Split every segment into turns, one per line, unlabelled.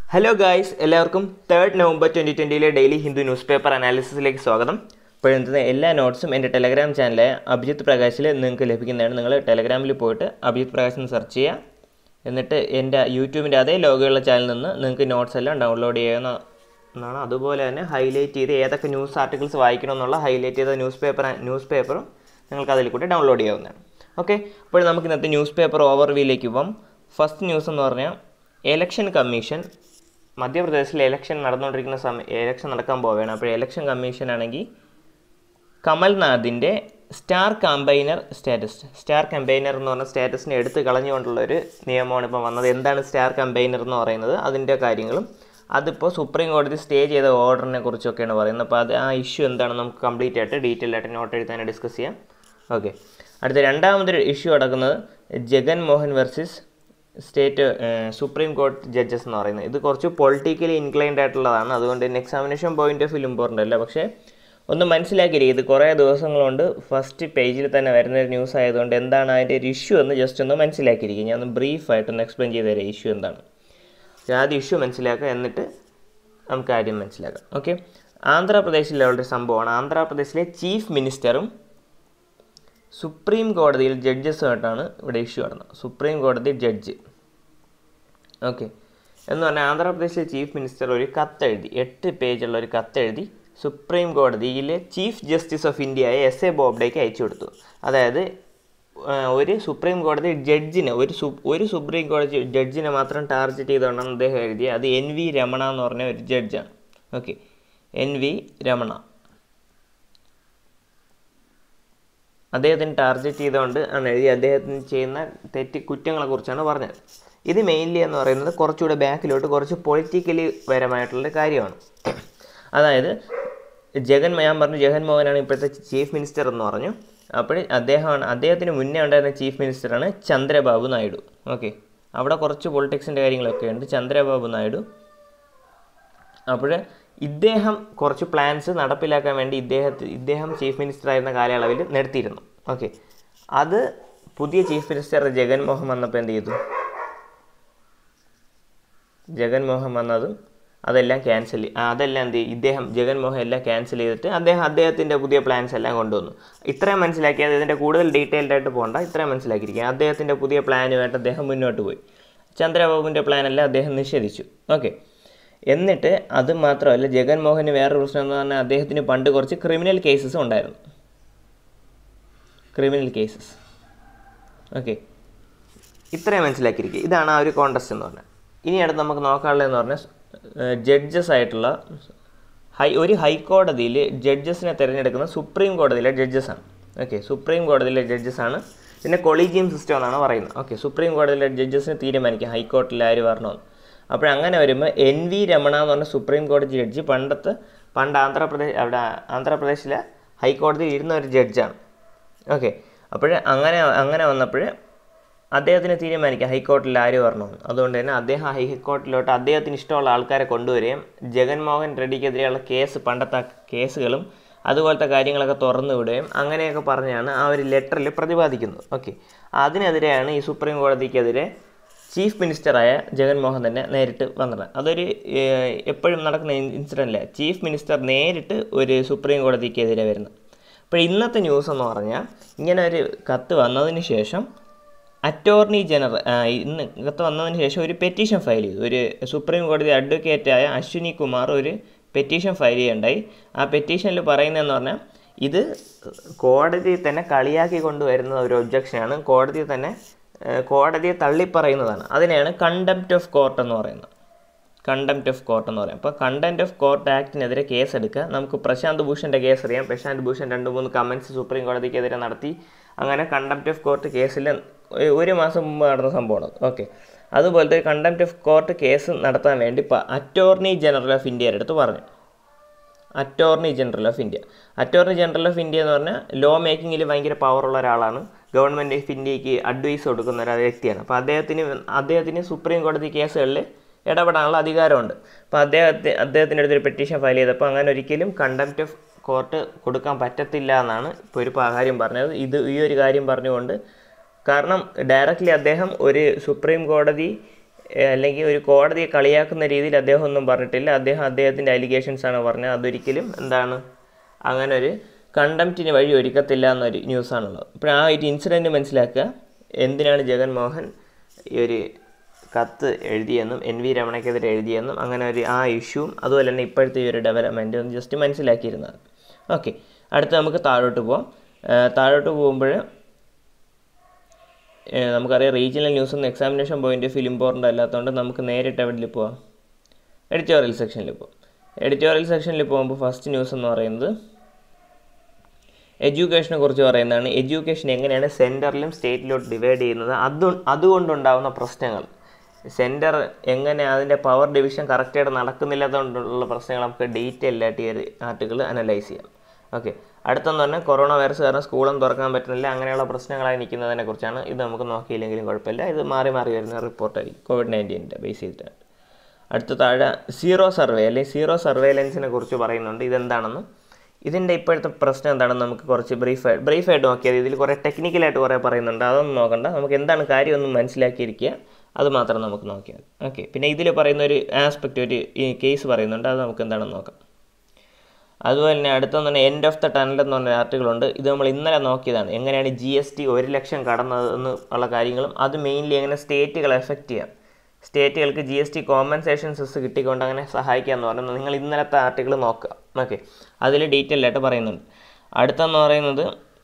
hello guys എല്ലാവർക്കും third November twenty ട്വൻറ്റിയിലെ daily Hindu newspaper അനാലിസിസിലേക്ക് സ്വാഗതം ഇപ്പോഴത്തെ എല്ലാ നോട്ട്സും എൻ്റെ ടെലഗ്രാം ചാനലായ അഭിജിത്ത് പ്രകാശിൽ നിങ്ങൾക്ക് ലഭിക്കുന്നതാണ് നിങ്ങൾ ടെലഗ്രാമിൽ പോയിട്ട് അഭിജിത്ത് പ്രകാശ് എന്ന് സെർച്ച് ചെയ്യുക എന്നിട്ട് എൻ്റെ യൂട്യൂബിൻ്റെ അതേ ലോഗോയുള്ള ചാനലിൽ നിന്ന് നിങ്ങൾക്ക് നോട്ട്സ് എല്ലാം ഡൗൺലോഡ് ചെയ്യാവുന്ന എന്നാണ് അതുപോലെ തന്നെ ഹൈലൈറ്റ് ചെയ്ത് ഏതൊക്കെ ന്യൂസ് ആർട്ടിക്കിൾസ് വായിക്കണം എന്നുള്ള ഹൈലൈറ്റ് ചെയ്ത ന്യൂസ് പേപ്പർ ന്യൂസ് പേപ്പറും നിങ്ങൾക്ക് അതിൽ കൂടി ഡൗൺലോഡ് ചെയ്യാവുന്നതാണ് ഓക്കെ അപ്പോൾ നമുക്ക് ഇന്നത്തെ ന്യൂസ് പേപ്പർ ഓവർവ്യൂയിലേക്ക് പോകാം ഫസ്റ്റ് ന്യൂസ് എന്ന് പറഞ്ഞാൽ എലക്ഷൻ കമ്മീഷൻ മധ്യപ്രദേശിൽ എലക്ഷൻ നടന്നുകൊണ്ടിരിക്കുന്ന സമയം എലക്ഷൻ നടക്കാൻ പോവുകയാണ് അപ്പോൾ എലക്ഷൻ കമ്മീഷൻ ആണെങ്കിൽ കമൽനാഥിൻ്റെ star campaigner status star campaigner എന്ന് പറഞ്ഞ സ്റ്റാറ്റസിനെ എടുത്ത് കളഞ്ഞുകൊണ്ടുള്ള ഒരു നിയമമാണ് ഇപ്പോൾ വന്നത് എന്താണ് സ്റ്റാർ കമ്പൈനർ എന്ന് പറയുന്നത് അതിൻ്റെ കാര്യങ്ങളും അതിപ്പോൾ സുപ്രീം കോടതി സ്റ്റേ ചെയ്ത ഓർഡറിനെ കുറിച്ചൊക്കെയാണ് പറയുന്നത് അപ്പോൾ അത് ആ ഇഷ്യൂ എന്താണെന്ന് നമുക്ക് കംപ്ലീറ്റ് ആയിട്ട് ഡീറ്റെയിൽ ആയിട്ട് നോട്ട് എഴുതാൻ ഡിസ്കസ് ചെയ്യാം ഓക്കെ അടുത്ത രണ്ടാമതൊരു ഇഷ്യൂ നടക്കുന്നത് Jagan Mohan versus state supreme court judges എന്ന് പറയുന്നത് ഇത് കുറച്ച് പൊളിറ്റിക്കലി ഇൻക്ലൈൻഡ് ആയിട്ടുള്ളതാണ് അതുകൊണ്ട് തന്നെ examination point of view important അല്ല പക്ഷേ ഒന്ന് മനസ്സിലാക്കിയിരിക്കും ഇത് കുറേ ദിവസം കൊണ്ട് ഫസ്റ്റ് പേജിൽ തന്നെ വരുന്ന ഒരു ന്യൂസ് ആയതുകൊണ്ട് എന്താണ് അതിൻ്റെ ഒരു ഇഷ്യൂ എന്ന് ജസ്റ്റ് ഒന്ന് മനസ്സിലാക്കിയിരിക്കും ഞാൻ ഒന്ന് ബ്രീഫായിട്ടൊന്ന് എക്സ്പ്ലെയിൻ ചെയ്ത് തരാം ഇഷ്യൂ എന്താണ് ആദ്യം ഇഷ്യൂ മനസ്സിലാക്കുക എന്നിട്ട് നമുക്ക് ആദ്യം മനസ്സിലാക്കാം ഓക്കെ ആന്ധ്രാപ്രദേശിലെ ഒരു സംഭവമാണ് ആന്ധ്രാപ്രദേശിലെ ചീഫ് മിനിസ്റ്ററും സുപ്രീം കോടതിയിൽ ജഡ്ജസുമായിട്ടാണ് ഇവിടെ ഇഷ്യൂ നടന്നത് സുപ്രീം കോടതി ജഡ്ജ് ഓക്കെ എന്ന് പറഞ്ഞാൽ ആന്ധ്രാപ്രദേശിലെ ചീഫ് മിനിസ്റ്റർ ഒരു കത്തെഴുതി എട്ട് പേജുള്ള ഒരു കത്തെഴുതി സുപ്രീം കോടതിയിലെ ചീഫ് ജസ്റ്റിസ് ഓഫ് ഇന്ത്യയായ എസ് എ ബോബ്ഡേക്ക് അയച്ചു കൊടുത്തു അതായത് ഒരു സുപ്രീം കോടതി ജഡ്ജിനെ ഒരു സു ഒരു സുപ്രീം കോടതി ജഡ്ജിനെ മാത്രം ടാർഗറ്റ് ചെയ്തുകൊണ്ടാണ് അദ്ദേഹം എഴുതിയത് അത് എൻ വി രമണ എന്ന് പറഞ്ഞ ഒരു ജഡ്ജാണ് ഓക്കെ എൻ വി രമണ അദ്ദേഹത്തിന് ടാർഗറ്റ് ചെയ്തുകൊണ്ട് ആണ് എഴുതി അദ്ദേഹത്തിന് ചെയ്യുന്ന തെറ്റ് കുറ്റങ്ങളെക്കുറിച്ചാണ് പറഞ്ഞത് ഇത് മെയിൻലി എന്ന് പറയുന്നത് കുറച്ചുകൂടെ ബാക്കിലോട്ട് കുറച്ച് പൊളിറ്റിക്കലി പരമായിട്ടുള്ള കാര്യമാണ് അതായത് ജഗൻ ഞാൻ പറഞ്ഞു ജഗൻമോഹനാണ് ഇപ്പോഴത്തെ ചീഫ് മിനിസ്റ്റർ എന്ന് പറഞ്ഞു അപ്പോൾ അദ്ദേഹമാണ് അദ്ദേഹത്തിന് മുന്നേ ഉണ്ടായിരുന്ന ചീഫ് മിനിസ്റ്ററാണ് ചന്ദ്രബാബു നായിഡു ഓക്കെ അവിടെ കുറച്ച് പൊളിറ്റിക്സിൻ്റെ കാര്യങ്ങളൊക്കെ ഉണ്ട് ചന്ദ്രബാബു നായിഡു അപ്പോൾ ഇദ്ദേഹം കുറച്ച് പ്ലാൻസ് നടപ്പിലാക്കാൻ വേണ്ടി ഇദ്ദേഹത്തെ ഇദ്ദേഹം ചീഫ് മിനിസ്റ്റർ ആയിരുന്ന കാലയളവിൽ നിർത്തിയിരുന്നു ഓക്കെ അത് പുതിയ ചീഫ് മിനിസ്റ്റർ ജഗൻമോഹൻ വന്നപ്പോൾ എന്ത് ചെയ്തു ജഗൻമോഹൻ വന്നതും അതെല്ലാം ക്യാൻസൽ അതെല്ലാം എന്ത് ചെയ്യും ഇദ്ദേഹം ജഗൻമോഹൻ എല്ലാം ക്യാൻസൽ ചെയ്തിട്ട് അദ്ദേഹം അദ്ദേഹത്തിൻ്റെ പുതിയ പ്ലാൻസ് എല്ലാം കൊണ്ടുവന്നു ഇത്രയും മനസ്സിലാക്കിയത് ഇതിൻ്റെ കൂടുതൽ ഡീറ്റെയിൽഡ് ആയിട്ട് പോകണ്ട ഇത്രയും മനസ്സിലാക്കിയിരിക്കുക അദ്ദേഹത്തിൻ്റെ പുതിയ പ്ലാനുമായിട്ട് അദ്ദേഹം മുന്നോട്ട് പോയി ചന്ദ്രബാബുവിൻ്റെ പ്ലാനെല്ലാം അദ്ദേഹം നിഷേധിച്ചു ഓക്കെ എന്നിട്ട് അത് മാത്രമല്ല ജഗൻമോഹന് വേറൊരു പ്രശ്നം എന്ന് പറഞ്ഞാൽ അദ്ദേഹത്തിന് പണ്ട് കുറച്ച് ക്രിമിനൽ കേസസ് ഉണ്ടായിരുന്നു ക്രിമിനൽ കേസസ് ഓക്കെ ഇത്രയും മനസ്സിലാക്കിയിരിക്കുക ഇതാണ് ആ ഒരു കോണ്ടസ്റ്റ് എന്ന് പറഞ്ഞാൽ ഇനി അടുത്ത് നമുക്ക് നോക്കാനുള്ളതെന്ന് പറഞ്ഞാൽ ജഡ്ജസ് ആയിട്ടുള്ള ഹൈ ഒരു ഹൈക്കോടതിയിൽ ജഡ്ജസിനെ തിരഞ്ഞെടുക്കുന്ന സുപ്രീം കോടതിയിലെ ജഡ്ജസാണ് ഓക്കെ സുപ്രീം കോടതിയിലെ ജഡ്ജസാണ് പിന്നെ കൊളീജിയം സിസ്റ്റം എന്നാണ് പറയുന്നത് ഓക്കെ സുപ്രീം കോടതിയിലെ ജഡ്ജസിനെ തീരുമാനിക്കാം ഹൈക്കോർട്ടിൽ ആര് വരണമെന്ന് അപ്പോഴങ്ങനെ വരുമ്പോൾ എൻ വി രമണ എന്ന് പറഞ്ഞ സുപ്രീം കോടതി ജഡ്ജി പണ്ടത്തെ പണ്ട് ആന്ധ്രാപ്രദേശ് അവിടെ ആന്ധ്രാപ്രദേശിലെ ഹൈക്കോടതിയിൽ ഇരുന്ന ഒരു ജഡ്ജാണ് ഓക്കെ അപ്പോൾ അങ്ങനെ അങ്ങനെ വന്നപ്പോൾ അദ്ദേഹത്തിന് തീരുമാനിക്കാം ഹൈക്കോർട്ടിൽ ആര് വരണമെന്ന് അതുകൊണ്ട് തന്നെ അദ്ദേഹം ഹൈക്കോർട്ടിലോട്ട് അദ്ദേഹത്തിന് ഇഷ്ടമുള്ള ആൾക്കാരെ കൊണ്ടുവരികയും ജഗൻമോഹൻ റെഡ്ഡിക്കെതിരെയുള്ള കേസ് പണ്ടത്തെ കേസുകളും അതുപോലത്തെ കാര്യങ്ങളൊക്കെ തുറന്നു വിടുകയും അങ്ങനെയൊക്കെ പറഞ്ഞാണ് ആ ഒരു ലെറ്ററിൽ പ്രതിപാദിക്കുന്നത് ഓക്കെ അതിനെതിരെയാണ് ഈ സുപ്രീം കോടതിക്കെതിരെ ചീഫ് മിനിസ്റ്ററായ ജഗൻമോഹൻ തന്നെ നേരിട്ട് വന്നത് അതൊരു എപ്പോഴും നടക്കുന്ന ഇൻസിഡൻ്റ് ചീഫ് മിനിസ്റ്റർ നേരിട്ട് ഒരു സുപ്രീം കോടതിക്കെതിരെ വരുന്നത് അപ്പോൾ ഇന്നത്തെ ന്യൂസ് എന്ന് പറഞ്ഞാൽ ഇങ്ങനെ ഒരു കത്ത് വന്നതിന് ശേഷം അറ്റോർണി ജനറൽ ഇന്ന് കത്ത് വന്നതിന് ശേഷം ഒരു പെറ്റീഷൻ ഫയൽ ചെയ്തു ഒരു സുപ്രീം കോടതി അഡ്വക്കേറ്റായ അശ്വിനി കുമാർ ഒരു പെറ്റീഷൻ ഫയൽ ചെയ്യുണ്ടായി ആ പെറ്റീഷനിൽ പറയുന്നതെന്ന് പറഞ്ഞാൽ ഇത് കോടതി തന്നെ കളിയാക്കി കൊണ്ടുവരുന്ന ഒരു ഒബ്ജക്ഷനാണ് കോടതി തന്നെ കോടതിയെ തള്ളിപ്പറയുന്നതാണ് അതിനെയാണ് കണ്ടംപ്റ്റ് ഓഫ് കോർട്ട് എന്ന് പറയുന്നത് കണ്ടംപ്റ്റ് ഓഫ് കോർട്ട് എന്ന് പറയും അപ്പോൾ കണ്ടംപ്റ്റ് ഓഫ് കോർട്ട് ആക്ടിനെതിരെ കേസ് എടുക്കുക നമുക്ക് പ്രശാന്ത് ഭൂഷൻ്റെ കേസ് അറിയാം പ്രശാന്ത് ഭൂഷൺ രണ്ട് മൂന്ന് കമൻസ് സുപ്രീം കോടതിക്കെതിരെ നടത്തി അങ്ങനെ കണ്ടംപ്റ്റ് ഓഫ് കോർട്ട് കേസിൽ ഒരു മാസം മുമ്പ് നടന്ന സംഭവമാണ് ഓക്കെ അതുപോലത്തെ കണ്ടംപ്റ്റ് ഓഫ് കോർട്ട് കേസ് നടത്താൻ വേണ്ടി ഇപ്പോൾ അറ്റോർണി ജനറൽ ഓഫ് ഇന്ത്യയുടെ അടുത്ത് പറഞ്ഞു attorney general of India attorney general of India എന്ന് പറഞ്ഞാൽ ലോ മേക്കിങ്ങിൽ ഭയങ്കര പവറുള്ള ഒരാളാണ് ഗവൺമെൻറ് ഓഫ് ഇന്ത്യക്ക് അഡ്വൈസ് കൊടുക്കുന്ന ഒരു വ്യക്തിയാണ് അപ്പോൾ അദ്ദേഹത്തിന് അദ്ദേഹത്തിന് സുപ്രീം കോടതി കേസുകളിൽ ഇടപെടാനുള്ള അധികാരമുണ്ട് അപ്പോൾ അദ്ദേഹത്തെ അദ്ദേഹത്തിൻ്റെ അടുത്തൊരു പെറ്റീഷൻ ഫയൽ ചെയ്തപ്പോൾ അങ്ങനെ ഒരിക്കലും കണ്ടംപ്റ്റ് ഓഫ് കോർട്ട് കൊടുക്കാൻ പറ്റത്തില്ല എന്നാണ് ഇപ്പോൾ ഒരു കാര്യം പറഞ്ഞത് ഇത് ഈ ഒരു കാര്യം പറഞ്ഞുകൊണ്ട് കാരണം ഡയറക്റ്റ്ലി അദ്ദേഹം ഒരു സുപ്രീം കോടതി ഏഹ്, അല്ലെങ്കിൽ ഒരു കോടതിയെ കളിയാക്കുന്ന രീതിയിൽ അദ്ദേഹം ഒന്നും പറഞ്ഞിട്ടില്ല അദ്ദേഹം അദ്ദേഹത്തിൻ്റെ അലിഗേഷൻസ് ആണ് പറഞ്ഞത് അതൊരിക്കലും എന്താണ് അങ്ങനെ ഒരു കണ്ടംപ്റ്റിന് വഴി ഒരുക്കത്തില്ല എന്നൊരു ന്യൂസാണുള്ളത് അപ്പോൾ ആ ഒരു ഇൻസിഡൻറ്റ് മനസ്സിലാക്കുക എന്തിനാണ് ജഗൻമോഹൻ ഈ ഒരു കത്ത് എഴുതിയെന്നും എൻ വി രമണയ്ക്കെതിരെ എഴുതിയെന്നും അങ്ങനെ ഒരു ആ ഇഷ്യൂവും അതുപോലെ തന്നെ ഇപ്പോഴത്തെ ഈ ഒരു ഡെവലപ്മെൻറ്റ് ഒന്ന് ജസ്റ്റ് മനസ്സിലാക്കിയിരുന്നത് ഓക്കെ അടുത്ത നമുക്ക് താഴോട്ട് പോവാം ഏഹ് താഴോട്ട് പോകുമ്പോൾ ഏഹ് നമുക്കറിയാം റീജിയണൽ ന്യൂസ് ഒന്നും examination point of view important അല്ലാത്തതുകൊണ്ട് നമുക്ക് നേരിട്ട് എവിടെയിൽ പോവാം എഡിറ്റോറിയൽ സെക്ഷനിൽ പോവാം എഡിറ്റോറിയൽ സെക്ഷനിൽ പോകുമ്പോൾ ഫസ്റ്റ് ന്യൂസ് എന്ന് പറയുന്നത് എഡ്യൂക്കേഷനെ കുറിച്ച് പറയുന്നതാണ് എഡ്യൂക്കേഷൻ എങ്ങനെയാണ് സെൻറ്ററിലും സ്റ്റേറ്റിലോട്ട് ഡിവൈഡ് ചെയ്യുന്നത് അത് അതുകൊണ്ടുണ്ടാകുന്ന പ്രശ്നങ്ങൾ സെൻറ്റർ എങ്ങനെ അതിൻ്റെ പവർ ഡിവിഷൻ കറക്റ്റായിട്ട് നടക്കുന്നില്ലാത്തതുകൊണ്ടുള്ള പ്രശ്നങ്ങൾ നമുക്ക് ഡീറ്റെയിൽ ആയിട്ട് ഈ ഒരു ആർട്ടിക്കിൾ അനലൈസ് ചെയ്യാം ഓക്കെ അടുത്തെന്ന് പറഞ്ഞാൽ കൊറോണ വൈറസ് കാരണം സ്കൂളും തുറക്കാൻ പറ്റുന്നില്ല അങ്ങനെയുള്ള പ്രശ്നങ്ങളായി നിൽക്കുന്നതിനെ കുറിച്ചാണ് ഇത് നമുക്ക് നോക്കിയില്ലെങ്കിലും കുഴപ്പമില്ല ഇത് മാറി മാറി വരുന്ന റിപ്പോർട്ടായിരിക്കും കോവിഡ് നയൻറ്റീൻ്റെ ബേസ് ചെയ്തിട്ടാണ് അടുത്ത താഴെ സീറോ സർവേ അല്ലെങ്കിൽ സീറോ സർവേലൻസിനെ കുറിച്ച് പറയുന്നുണ്ട് ഇതെന്താണെന്ന് ഇതിൻ്റെ ഇപ്പോഴത്തെ പ്രശ്നം എന്താണെന്ന് നമുക്ക് കുറച്ച് ബ്രീഫായിട്ട് ബ്രീഫായിട്ട് നോക്കിയാൽ ഇതിൽ കുറേ ടെക്നിക്കലായിട്ട് കുറേ പറയുന്നുണ്ട് അതൊന്നും നോക്കണ്ട നമുക്ക് എന്താണ് കാര്യം ഒന്ന് മനസ്സിലാക്കിയിരിക്കുക അത് മാത്രം നമുക്ക് നോക്കിയാൽ ഓക്കെ പിന്നെ ഇതിൽ പറയുന്ന ഒരു ആസ്പെക്റ്റ് ഒരു ഈ കേസ് പറയുന്നുണ്ട് അത് നമുക്ക് എന്താണെന്ന് നോക്കാം അതുപോലെ തന്നെ അടുത്തെന്ന് പറഞ്ഞാൽ എൻഡ് ഓഫ് ദ ടണൽ എന്ന് പറഞ്ഞ ആർട്ടിക്കിൾ ഉണ്ട് ഇത് നമ്മൾ ഇന്നലെ നോക്കിയതാണ് എങ്ങനെയാണ് ജി എസ് ടി ഒരു ലക്ഷം കടന്നത് എന്ന് ഉള്ള കാര്യങ്ങളും അത് മെയിൻലി എങ്ങനെ സ്റ്റേറ്റുകളെ എഫക്റ്റ് ചെയ്യാം സ്റ്റേറ്റുകൾക്ക് G S T compensation cess കിട്ടിക്കൊണ്ട് അങ്ങനെ സഹായിക്കുക എന്ന് പറയുന്നത് നിങ്ങൾ ഇന്നലത്തെ ആർട്ടിക്കിൾ നോക്കുക ഓക്കെ അതിൽ ഡീറ്റെയിൽ ആയിട്ട് പറയുന്നുണ്ട് അടുത്തെന്ന് പറയുന്നത്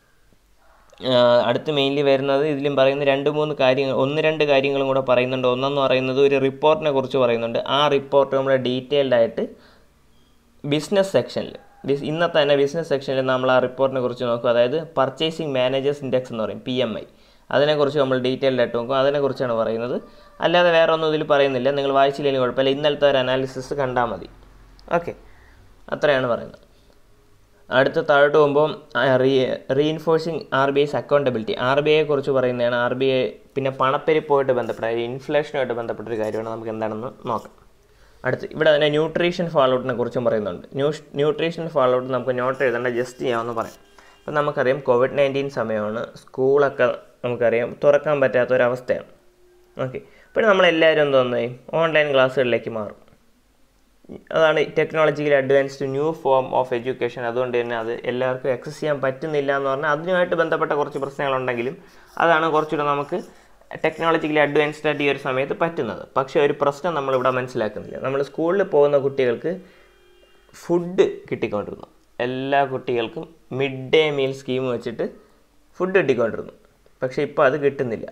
ആഹ് അടുത്ത് മെയിൻലി വരുന്നത് ഇതിലും പറയുന്ന രണ്ട് മൂന്ന് കാര്യങ്ങൾ ഒന്ന് രണ്ട് കാര്യങ്ങളും കൂടെ പറയുന്നുണ്ട് ഒന്നെന്ന് പറയുന്നത് ഒരു റിപ്പോർട്ടിനെ കുറിച്ച് പറയുന്നുണ്ട് ആ റിപ്പോർട്ട് നമ്മൾ ഡീറ്റെയിൽഡ് ആയിട്ട് ബിസിനസ് സെക്ഷനിൽ ബിസ് ഇന്നത്തെ തന്നെ ബിസിനസ് സെക്ഷനിൽ നമ്മൾ ആ റിപ്പോർട്ടിനെ കുറിച്ച് നോക്കും അതായത് പർച്ചേസിങ് മാനേജേഴ്സ് ഇൻഡെക്സ് എന്ന് പറയും പി എം ഐ അതിനെക്കുറിച്ച് നമ്മൾ ഡീറ്റെയിൽഡ് ആയിട്ട് നോക്കും അതിനെക്കുറിച്ചാണ് പറയുന്നത് അല്ലാതെ വേറെ ഒന്നും ഇതിൽ പറയുന്നില്ല നിങ്ങൾ വായിച്ചില്ലെങ്കിൽ കുഴപ്പമില്ല ഇന്നലത്തെ ഒരു അനാലിസിസ് കണ്ടാൽ മതി ഓക്കെ അത്രയാണ് പറയുന്നത് അടുത്ത താഴോട്ട് പോകുമ്പോൾ re reinforcing R B I's accountability R B ഐയെ കുറിച്ച് പറയുന്നതാണ് ആർ ബി ഐ പിന്നെ പണപ്പെരുപ്പമായിട്ട് ബന്ധപ്പെട്ട ഇൻഫ്ലേഷനുമായിട്ട് ബന്ധപ്പെട്ട ഒരു കാര്യമാണ് നമുക്ക് എന്താണെന്ന് നോക്കാം അടുത്ത് ഇവിടെ തന്നെ ന്യൂട്രീഷൻ ഫാളൗട്ടിനെ കുറിച്ചും പറയുന്നുണ്ട് ന്യൂഷ് ന്യൂട്രീഷൻ ഫാളൗട്ട് നമുക്ക് നോട്ട് എഴുതേണ്ട ജസ്റ്റ് ചെയ്യാമെന്ന് പറയാം അപ്പം നമുക്കറിയാം കോവിഡ് നയൻറ്റീൻ സമയമാണ് സ്കൂളൊക്കെ നമുക്കറിയാം തുറക്കാൻ പറ്റാത്ത ഒരവസ്ഥയാണ് ഓക്കെ ഇപ്പോൾ നമ്മളെല്ലാവരും എന്ത് വന്നു ഓൺലൈൻ ക്ലാസ്സുകളിലേക്ക് മാറും അതാണ് technologically advanced new form of education അതുകൊണ്ട് തന്നെ അത് എല്ലാവർക്കും ആക്സസ് ചെയ്യാൻ പറ്റുന്നില്ല എന്ന് പറഞ്ഞാൽ അതിനുമായിട്ട് ബന്ധപ്പെട്ട കുറച്ച് പ്രശ്നങ്ങളുണ്ടെങ്കിലും അതാണ് കുറച്ചുകൂടെ നമുക്ക് ടെക്നോളജിക്കലി അഡ്വാൻസ്ഡ് ആയിട്ട് ഈ ഒരു സമയത്ത് പറ്റുന്നത് പക്ഷേ ഒരു പ്രശ്നം നമ്മളിവിടെ മനസ്സിലാക്കുന്നില്ല നമ്മൾ സ്കൂളിൽ പോകുന്ന കുട്ടികൾക്ക് ഫുഡ് കിട്ടിക്കൊണ്ടിരുന്നു എല്ലാ കുട്ടികൾക്കും മിഡ് ഡേ മീൽ സ്കീം വെച്ചിട്ട് ഫുഡ് കിട്ടിക്കൊണ്ടിരുന്നു പക്ഷേ ഇപ്പോൾ അത് കിട്ടുന്നില്ല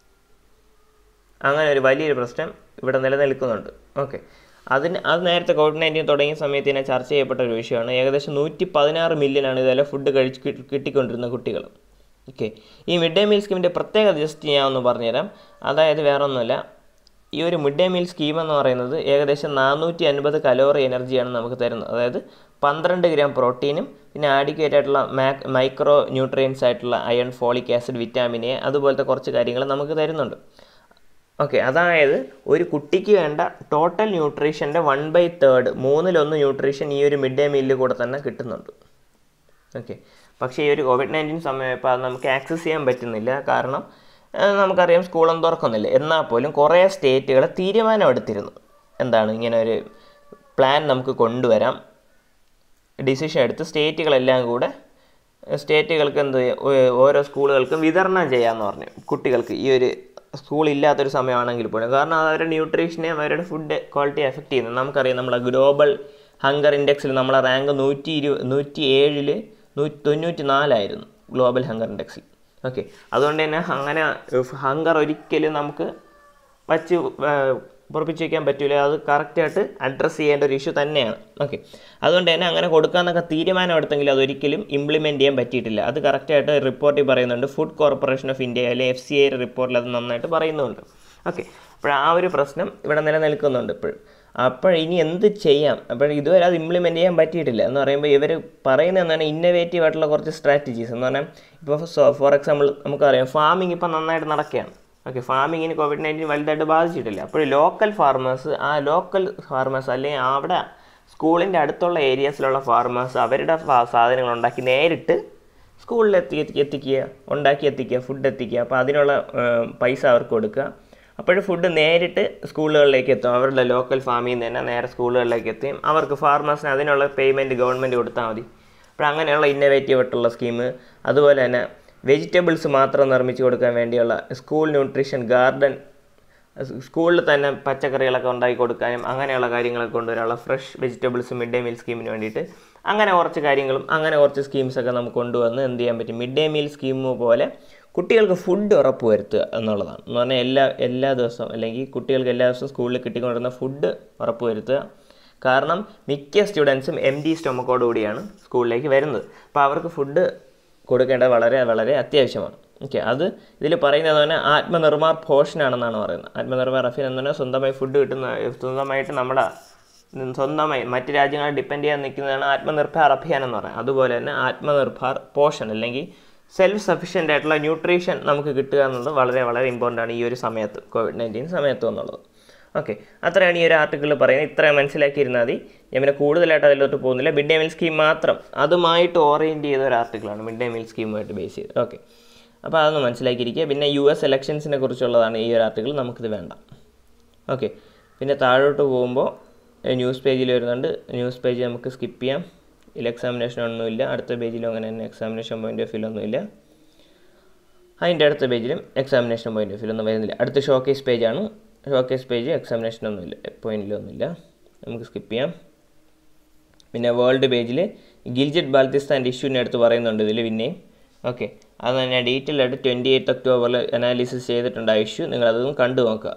അങ്ങനെ ഒരു വലിയൊരു പ്രശ്നം ഇവിടെ നിലനിൽക്കുന്നുണ്ട് ഓക്കെ അതിന് അത് നേരത്തെ കോവിഡ് നയൻറ്റീൻ തുടങ്ങിയ സമയത്ത് തന്നെ ചർച്ച ചെയ്യപ്പെട്ട ഒരു വിഷയമാണ് ഏകദേശം നൂറ്റി പതിനാറ് മില്യനാണ് ഇതെല്ലാം ഫുഡ് കഴിച്ച് കിട്ടി- കിട്ടിക്കൊണ്ടിരുന്ന കുട്ടികൾ ഓക്കെ ഈ മിഡ് ഡേ മീൽ സ്കീമിൻ്റെ പ്രത്യേകത ജസ്റ്റ് ഞാനൊന്ന് പറഞ്ഞുതരാം അതായത് വേറെ ഒന്നുമല്ല ഈ ഒരു മിഡ് ഡേ മീൽ സ്കീം എന്ന് പറയുന്നത് ഏകദേശം നാനൂറ്റി അൻപത് കലോറി എനർജിയാണ് നമുക്ക് തരുന്നത് അതായത് പന്ത്രണ്ട് ഗ്രാം പ്രോട്ടീനും പിന്നെ ആഡിക്വേറ്റ് ആയിട്ടുള്ള മാക് മൈക്രോ ന്യൂട്രിയൻസ് ആയിട്ടുള്ള iron folic acid vitamin A അതുപോലത്തെ കുറച്ച് കാര്യങ്ങൾ നമുക്ക് തരുന്നുണ്ട് ഓക്കെ അതായത് ഒരു കുട്ടിക്ക് വേണ്ട ടോട്ടൽ ന്യൂട്രീഷൻ്റെ വൺ ബൈ തേർഡ് മൂന്നിലൊന്ന് ന്യൂട്രീഷൻ ഈ ഒരു മിഡ് ഡേ മീലിൽ കൂടെ തന്നെ കിട്ടുന്നുണ്ട് ഓക്കെ പക്ഷേ ഈ ഒരു കോവിഡ് നയൻറ്റീൻ സമയമായപ്പോൾ അത് നമുക്ക് ആക്സസ് ചെയ്യാൻ പറ്റുന്നില്ല കാരണം ആ, നമുക്കറിയാം സ്കൂളൊന്നും തുറക്കുന്നില്ല എന്നാൽ പോലും കുറേ സ്റ്റേറ്റുകൾ തീരുമാനമെടുത്തിരുന്നു എന്താണ് ഇങ്ങനെ ഒരു പ്ലാൻ നമുക്ക് കൊണ്ടുവരാം ഡിസിഷൻ എടുത്ത് സ്റ്റേറ്റുകളെല്ലാം കൂടെ സ്റ്റേറ്റുകൾക്ക് എന്ത് ചെയ്യ- ഓ- ഓരോ സ്കൂളുകൾക്കും വിതരണം ചെയ്യാമെന്ന് പറഞ്ഞു കുട്ടികൾക്ക് ഈ ഒരു സ്കൂൾ ഇല്ലാത്തൊരു സമയമാണെങ്കിൽ പോലും കാരണം അത് അവരുടെ ന്യൂട്രീഷനെ അവരുടെ ഫുഡ് ക്വാളിറ്റി എഫക്റ്റ് ചെയ്യുന്നു നമുക്കറിയാം നമ്മളെ ഗ്ലോബൽ ഹങ്കർ ഇൻഡെക്സിൽ നമ്മളെ റാങ്ക് നൂറ്റി ഇരു നൂറ്റി ഏഴിൽ നൂറ്റി തൊണ്ണൂറ്റി നാലായിരുന്നു ഗ്ലോബൽ ഹങ്കർ ഇൻഡെക്സിൽ ഓക്കെ അതുകൊണ്ട് തന്നെ അങ്ങനെ ഹങ്കർ ഒരിക്കലും നമുക്ക് വച്ച് പുറപ്പിച്ച് വയ്ക്കാൻ പറ്റില്ല അത് കറക്റ്റായിട്ട് അഡ്രസ്സ് ചെയ്യേണ്ട ഒരു ഇഷ്യൂ തന്നെയാണ് ഓക്കെ അതുകൊണ്ട് തന്നെ അങ്ങനെ കൊടുക്കാമെന്നൊക്കെ തീരുമാനം എടുത്തെങ്കിൽ അതൊരിക്കലും ഇംപ്ലിമെൻറ്റ് ചെയ്യാൻ പറ്റിയിട്ടില്ല അത് കറക്റ്റായിട്ട് റിപ്പോർട്ടിൽ പറയുന്നുണ്ട് ഫുഡ് കോർപ്പറേഷൻ ഓഫ് ഇന്ത്യ അല്ലെങ്കിൽ എഫ് സി ഐ റിപ്പോർട്ടിൽ അത് നന്നായിട്ട് പറയുന്നുണ്ട് ഓക്കെ അപ്പോൾ ആ ഒരു പ്രശ്നം ഇവിടെ നിലനിൽക്കുന്നുണ്ട് ഇപ്പോഴും അപ്പോൾ ഇനി എന്ത് ചെയ്യാം അപ്പോൾ ഇതുവരെ അത് ഇംപ്ലിമെൻറ്റ് ചെയ്യാൻ പറ്റിയിട്ടില്ല എന്ന് പറയുമ്പോൾ ഇവർ പറയുന്നത് എന്താണ് ഇന്നവേറ്റീവ് ആയിട്ടുള്ള കുറച്ച് സ്ട്രാറ്റജീസ് എന്ന് പറഞ്ഞാൽ ഇപ്പോൾ ഫോർ എക്സാമ്പിൾ നമുക്കറിയാം ഫാമിംഗ് ഇപ്പോൾ നന്നായിട്ട് നടക്കുകയാണ് ഓക്കെ ഫാമിങ്ങിന് കോവിഡ് നയൻറ്റീൻ വലുതായിട്ട് ബാധിച്ചിട്ടില്ല അപ്പോൾ ലോക്കൽ ഫാർമേഴ്സ് ആ ലോക്കൽ ഫാർമേഴ്സ് അല്ലെങ്കിൽ അവിടെ സ്കൂളിൻ്റെ അടുത്തുള്ള ഏരിയാസിലുള്ള ഫാർമേഴ്സ് അവരുടെ ഫാ- സാധനങ്ങൾ ഉണ്ടാക്കി നേരിട്ട് സ്കൂളിൽ എത്തി എത്തി- എത്തിക്കുക ഉണ്ടാക്കി എത്തിക്കുക ഫുഡ് എത്തിക്കുക അപ്പോൾ അതിനുള്ള ഏം, പൈസ അവർക്ക് കൊടുക്കുക അപ്പോഴും ഫുഡ് നേരിട്ട് സ്കൂളുകളിലേക്ക് എത്തും അവരുടെ ലോക്കൽ ഫാമിൽ നിന്ന് തന്നെ നേരെ സ്കൂളുകളിലേക്ക് എത്തും അവർക്ക് ഫാർമേഴ്സിന് അതിനുള്ള പേയ്മെൻറ്റ് ഗവൺമെൻറ് കൊടുത്താൽ മതി അപ്പോൾ അങ്ങനെയുള്ള ഇന്നോവേറ്റീവ് ആയിട്ടുള്ള സ്കീം അതുപോലെ തന്നെ വെജിറ്റബിൾസ് മാത്രം നിർമ്മിച്ച് കൊടുക്കാൻ വേണ്ടിയുള്ള സ്കൂൾ ന്യൂട്രീഷൻ ഗാർഡൻ സ്കൂളിൽ തന്നെ പച്ചക്കറികളൊക്കെ ഉണ്ടാക്കി കൊടുക്കാനും അങ്ങനെയുള്ള കാര്യങ്ങളൊക്കെ കൊണ്ടുവരാനുള്ള fresh vegetables mid day meal സ്കീമിന് വേണ്ടിയിട്ട് അങ്ങനെ കുറച്ച് കാര്യങ്ങളും അങ്ങനെ കുറച്ച് സ്കീംസൊക്കെ നമുക്ക് കൊണ്ടുവന്ന് എന്ത് ചെയ്യാൻ പറ്റും മിഡ് ഡേ മീൽ സ്കീം പോലെ കുട്ടികൾക്ക് ഫുഡ് ഉറപ്പ് വരുത്തുക എന്നുള്ളതാണ് എന്ന് പറഞ്ഞാൽ എല്ലാ എല്ലാ ദിവസവും അല്ലെങ്കിൽ കുട്ടികൾക്ക് എല്ലാ ദിവസവും സ്കൂളിൽ കിട്ടിക്കൊണ്ടിരുന്ന ഫുഡ് ഉറപ്പ് വരുത്തുക കാരണം മിക്ക സ്റ്റുഡൻസും എം ഡി സ്റ്റൊമക്കോട് കൂടിയാണ് സ്കൂളിലേക്ക് വരുന്നത് അപ്പോൾ അവർക്ക് ഫുഡ് കൊടുക്കേണ്ടത് വളരെ വളരെ അത്യാവശ്യമാണ് ഓക്കെ അത് ഇതിൽ പറയുന്നത് പറഞ്ഞാൽ ആത്മനിർമാർ പോഷനാണെന്നാണ് പറയുന്നത് ആത്മനിർമാർ അഫീൻ എന്ന് പറഞ്ഞാൽ സ്വന്തമായി ഫുഡ് കിട്ടുന്ന സ്വന്തമായിട്ട് നമ്മുടെ ഉം, സ്വന്തമായി മറ്റ് രാജ്യങ്ങളെ ഡിപ്പെൻഡ് ചെയ്യാൻ നിൽക്കുന്നതാണ് ആത്മനിർഭർ അഭിയാൻ എന്ന് പറയുന്നത് അതുപോലെ തന്നെ ആത്മനിർഭർ പോഷൻ അല്ലെങ്കിൽ സെൽഫ് സഫീഷ്യൻ്റ് ആയിട്ടുള്ള ന്യൂട്രീഷൻ നമുക്ക് കിട്ടുക എന്നുള്ളത് വളരെ വളരെ ഇമ്പോർട്ടൻ്റ് ആണ് ഈ ഒരു സമയത്ത് കോവിഡ് നയൻറ്റീൻ സമയത്ത് എന്നുള്ളത് ഓക്കെ അത്രയാണ് ഈ ഒരു ആർട്ടിക്കിളിൽ പറയുന്നത് ഇത്രയും മനസ്സിലാക്കിയിരുന്നാൽ മതി ഞാൻ പിന്നെ കൂടുതലായിട്ട് അതിലോട്ട് പോകുന്നില്ല മിഡ് ഡേ മീൽ സ്കീം മാത്രം അതുമായിട്ട് ഓറിയൻറ്റ് ചെയ്ത ഒരു ആർട്ടിക്കിളാണ് മിഡ് ഡേ മീൽ സ്കീമുമായിട്ട് ബേസ് ചെയ്ത് ഓക്കെ അപ്പോൾ അതൊന്ന് മനസ്സിലാക്കിയിരിക്കുക പിന്നെ യു എസ് എലക്ഷൻസിനെ കുറിച്ചുള്ളതാണ് ഈ ഒരു ആർട്ടിക്കിൾ നമുക്കിത് വേണ്ട ഓക്കെ പിന്നെ താഴോട്ട് പോകുമ്പോൾ ന്യൂസ് പേജിൽ വരുന്നുണ്ട് ന്യൂസ് പേജ് നമുക്ക് സ്കിപ്പ് ചെയ്യാം ഇതിൽ എക്സാമിനേഷൻ ഒന്നുമില്ല അടുത്ത പേജിലും അങ്ങനെ തന്നെ എക്സാമിനേഷൻ പോയിൻ്റ് ഓഫ് വ്യൂ ഒന്നുമില്ല അതിൻ്റെ അടുത്ത പേജിലും എക്സാമിനേഷൻ പോയിൻ്റ് ഓഫ് വ്യൂ ഒന്നും വരുന്നില്ല അടുത്ത ഷോക്കേസ് പേജാണ് ഷോക്കേസ് പേജ് എക്സാമിനേഷൻ ഒന്നുമില്ല പോയിന്റിലൊന്നുമില്ല നമുക്ക് സ്കിപ്പ് ചെയ്യാം പിന്നെ വേൾഡ് പേജിൽ ഗിൽജിറ്റ് ബാൽത്തിസ്ഥാൻ്റെ ഇഷ്യൂവിനെ അടുത്ത് പറയുന്നുണ്ട് ഇതിൽ പിന്നെയും ഓക്കെ അത് ഞാൻ ഡീറ്റെയിൽ ആയിട്ട് ട്വൻറ്റി എയ്റ്റ് ഒക്ടോബറിൽ അനാലിസിസ് ചെയ്തിട്ടുണ്ട് ആ ഇഷ്യൂ നിങ്ങളതൊന്ന് കണ്ടു നോക്കുക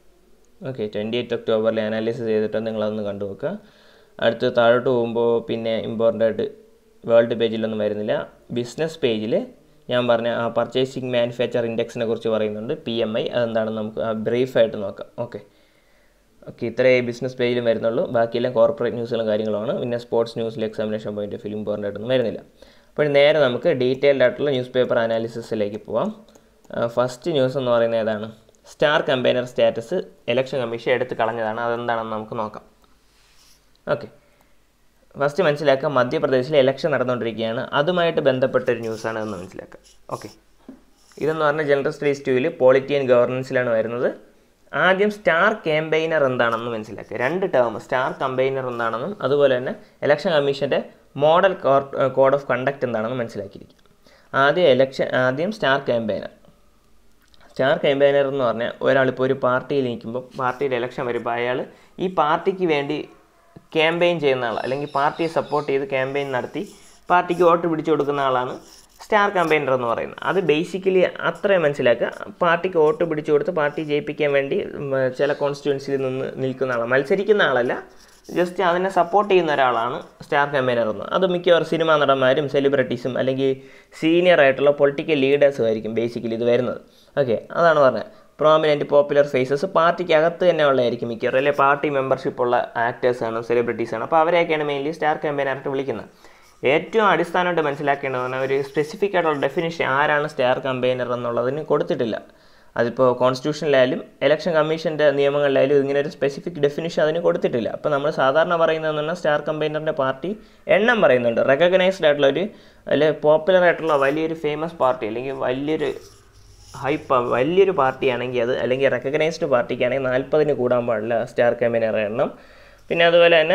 ഓക്കെ ട്വൻറ്റി എയ്റ്റ് ഒക്ടോബറിൽ അനാലിസിസ് ചെയ്തിട്ട് നിങ്ങളതൊന്ന് കണ്ടു നോക്കുക അടുത്ത് താഴോട്ട് പോകുമ്പോൾ പിന്നെ ഇമ്പോർട്ടൻ്റ് ആയിട്ട് വേൾഡ് പേജിലൊന്നും വരുന്നില്ല ബിസിനസ് പേജിൽ ഞാൻ പറഞ്ഞ ആ പർച്ചേസിങ് മാനുഫാക്ചർ ഇൻഡെക്സിനെ കുറിച്ച് പറയുന്നുണ്ട് പി എം ഐ അതെന്താണെന്ന് നമുക്ക് ബ്രീഫായിട്ട് നോക്കാം ഓക്കെ ഓക്കെ ഇത്രയേ ബിസിനസ് പേജിലും വരുന്നുള്ളൂ ബാക്കിയെല്ലാം കോർപ്പറേറ്റ് ന്യൂസുകളും കാര്യങ്ങളുമാണ് പിന്നെ സ്പോർട്സ് ന്യൂസിൽ examination point of view important ആയിട്ടൊന്നും വരുന്നില്ല അപ്പോൾ നേരെ നമുക്ക് ഡീറ്റെയിൽഡ് ആയിട്ടുള്ള ന്യൂസ് പേപ്പർ അനാലിസിസിലേക്ക് പോവാം ഫസ്റ്റ് ന്യൂസ് എന്ന് പറയുന്നത് ഏതാണ് star campaigner status election commission എടുത്ത് കളഞ്ഞതാണ് അതെന്താണെന്ന് നമുക്ക് നോക്കാം ഓക്കെ ഫസ്റ്റ് മനസ്സിലാക്കുക മധ്യപ്രദേശിൽ ഇലക്ഷൻ നടന്നുകൊണ്ടിരിക്കുകയാണ് അതുമായിട്ട് ബന്ധപ്പെട്ട ഒരു ന്യൂസാണ് എന്ന് മനസ്സിലാക്കുക ഓക്കെ ഇതെന്ന് പറഞ്ഞാൽ ജനറൽ സ്റ്റഡീസ് ടൂവിൽ പോളിറ്റി ആൻഡ് ഗവർണൻസിലാണ് വരുന്നത് ആദ്യം സ്റ്റാർ ക്യാമ്പയിനർ എന്താണെന്ന് മനസ്സിലാക്കുക രണ്ട് ടേം സ്റ്റാർ കമ്പൈനർ എന്താണെന്നും അതുപോലെ തന്നെ ഇലക്ഷൻ കമ്മീഷൻ്റെ മോഡൽ കോഡ് ഓഫ് കണ്ടക്ട് എന്താണെന്ന് മനസ്സിലാക്കിയിരിക്കുക ആദ്യം ഇലക്ഷൻ ആദ്യം സ്റ്റാർ ക്യാമ്പയിനർ സ്റ്റാർ ക്യാമ്പയിനർ എന്ന് പറഞ്ഞാൽ ഒരാളിപ്പോൾ ഒരു പാർട്ടിയിൽ നിൽക്കുമ്പോൾ പാർട്ടിയുടെ ഇലക്ഷൻ വരുമ്പോൾ അയാൾ ഈ പാർട്ടിക്ക് വേണ്ടി ക്യാമ്പയിൻ ചെയ്യുന്ന ആൾ അല്ലെങ്കിൽ പാർട്ടിയെ സപ്പോർട്ട് ചെയ്ത് ക്യാമ്പയിൻ നടത്തി പാർട്ടിക്ക് വോട്ട് പിടിച്ചു കൊടുക്കുന്ന ആളാണ് സ്റ്റാർ ക്യാമ്പയിനർ എന്ന് പറയുന്നത് അത് ബേസിക്കലി അത്രയും മനസ്സിലാക്കുക പാർട്ടിക്ക് വോട്ട് പിടിച്ചു കൊടുത്ത് പാർട്ടി ജയിപ്പിക്കാൻ വേണ്ടി ഉം, ചില കോൺസ്റ്റിറ്റ്യുവൻസിയിൽ നിന്ന് നിൽക്കുന്ന ആളാണ് മത്സരിക്കുന്ന ആളല്ല ജസ്റ്റ് അതിനെ സപ്പോർട്ട് ചെയ്യുന്ന ഒരാളാണ് സ്റ്റാർ ക്യാമ്പയിനർ എന്ന് അത് മിക്കവാറും സിനിമാ നടന്മാരും സെലിബ്രിറ്റീസും അല്ലെങ്കിൽ സീനിയർ ആയിട്ടുള്ള പൊളിറ്റിക്കൽ ലീഡേഴ്സും ആയിരിക്കും ബേസിക്കലി ഇത് വരുന്നത് ഓക്കെ അതാണ് പറഞ്ഞത് പ്രോമിനൻറ്റ് പോപ്പുലർ ഫേസസ് പാർട്ടിക്ക് അകത്ത് തന്നെ ഉള്ളതായിരിക്കും മിക്കവാറും അല്ലെങ്കിൽ പാർട്ടി മെമ്പർഷിപ്പ് ഉള്ള ആക്ടേഴ്സാണ് സെലിബ്രിറ്റീസാണ് അപ്പോൾ അവരെയൊക്കെയാണ് മെയിൻലി സ്റ്റാർ ക്യാമ്പയിനായിട്ട് വിളിക്കുന്നത് ഏറ്റവും അടിസ്ഥാനമായിട്ട് മനസ്സിലാക്കേണ്ടതാണ് ഒരു സ്പെസിഫിക് ആയിട്ടുള്ള ഡെഫിനിഷൻ ആരാണ് സ്റ്റാർ കമ്പൈനർ എന്നുള്ളതിന് കൊടുത്തിട്ടില്ല അതിപ്പോൾ കോൺസ്റ്റിറ്റ്യൂഷനിലായാലും ഇലക്ഷൻ കമ്മീഷൻ്റെ നിയമങ്ങളിലായാലും ഇങ്ങനെ ഒരു സ്പെസിഫിക് ഡെഫിനിഷൻ അതിന് കൊടുത്തിട്ടില്ല അപ്പോൾ നമ്മൾ സാധാരണ പറയുന്നതെന്ന് പറഞ്ഞാൽ സ്റ്റാർ കമ്പൈനറിൻ്റെ പാർട്ടി എണ്ണം പറയുന്നുണ്ട് റെക്കഗ്നൈസ്ഡ് ആയിട്ടുള്ള ഒരു അല്ലെ പോപ്പുലർ ആയിട്ടുള്ള വലിയൊരു ഫേമസ് പാർട്ടി അല്ലെങ്കിൽ വലിയൊരു ഹൈപ്പ് വലിയൊരു പാർട്ടിയാണെങ്കിൽ അത് അല്ലെങ്കിൽ റെക്കഗ്നൈസ്ഡ് പാർട്ടിക്കാണെങ്കിൽ നാൽപ്പതിന് കൂടാൻ പാടില്ല സ്റ്റാർ കമ്പൈനർ എണ്ണം പിന്നെ അതുപോലെ തന്നെ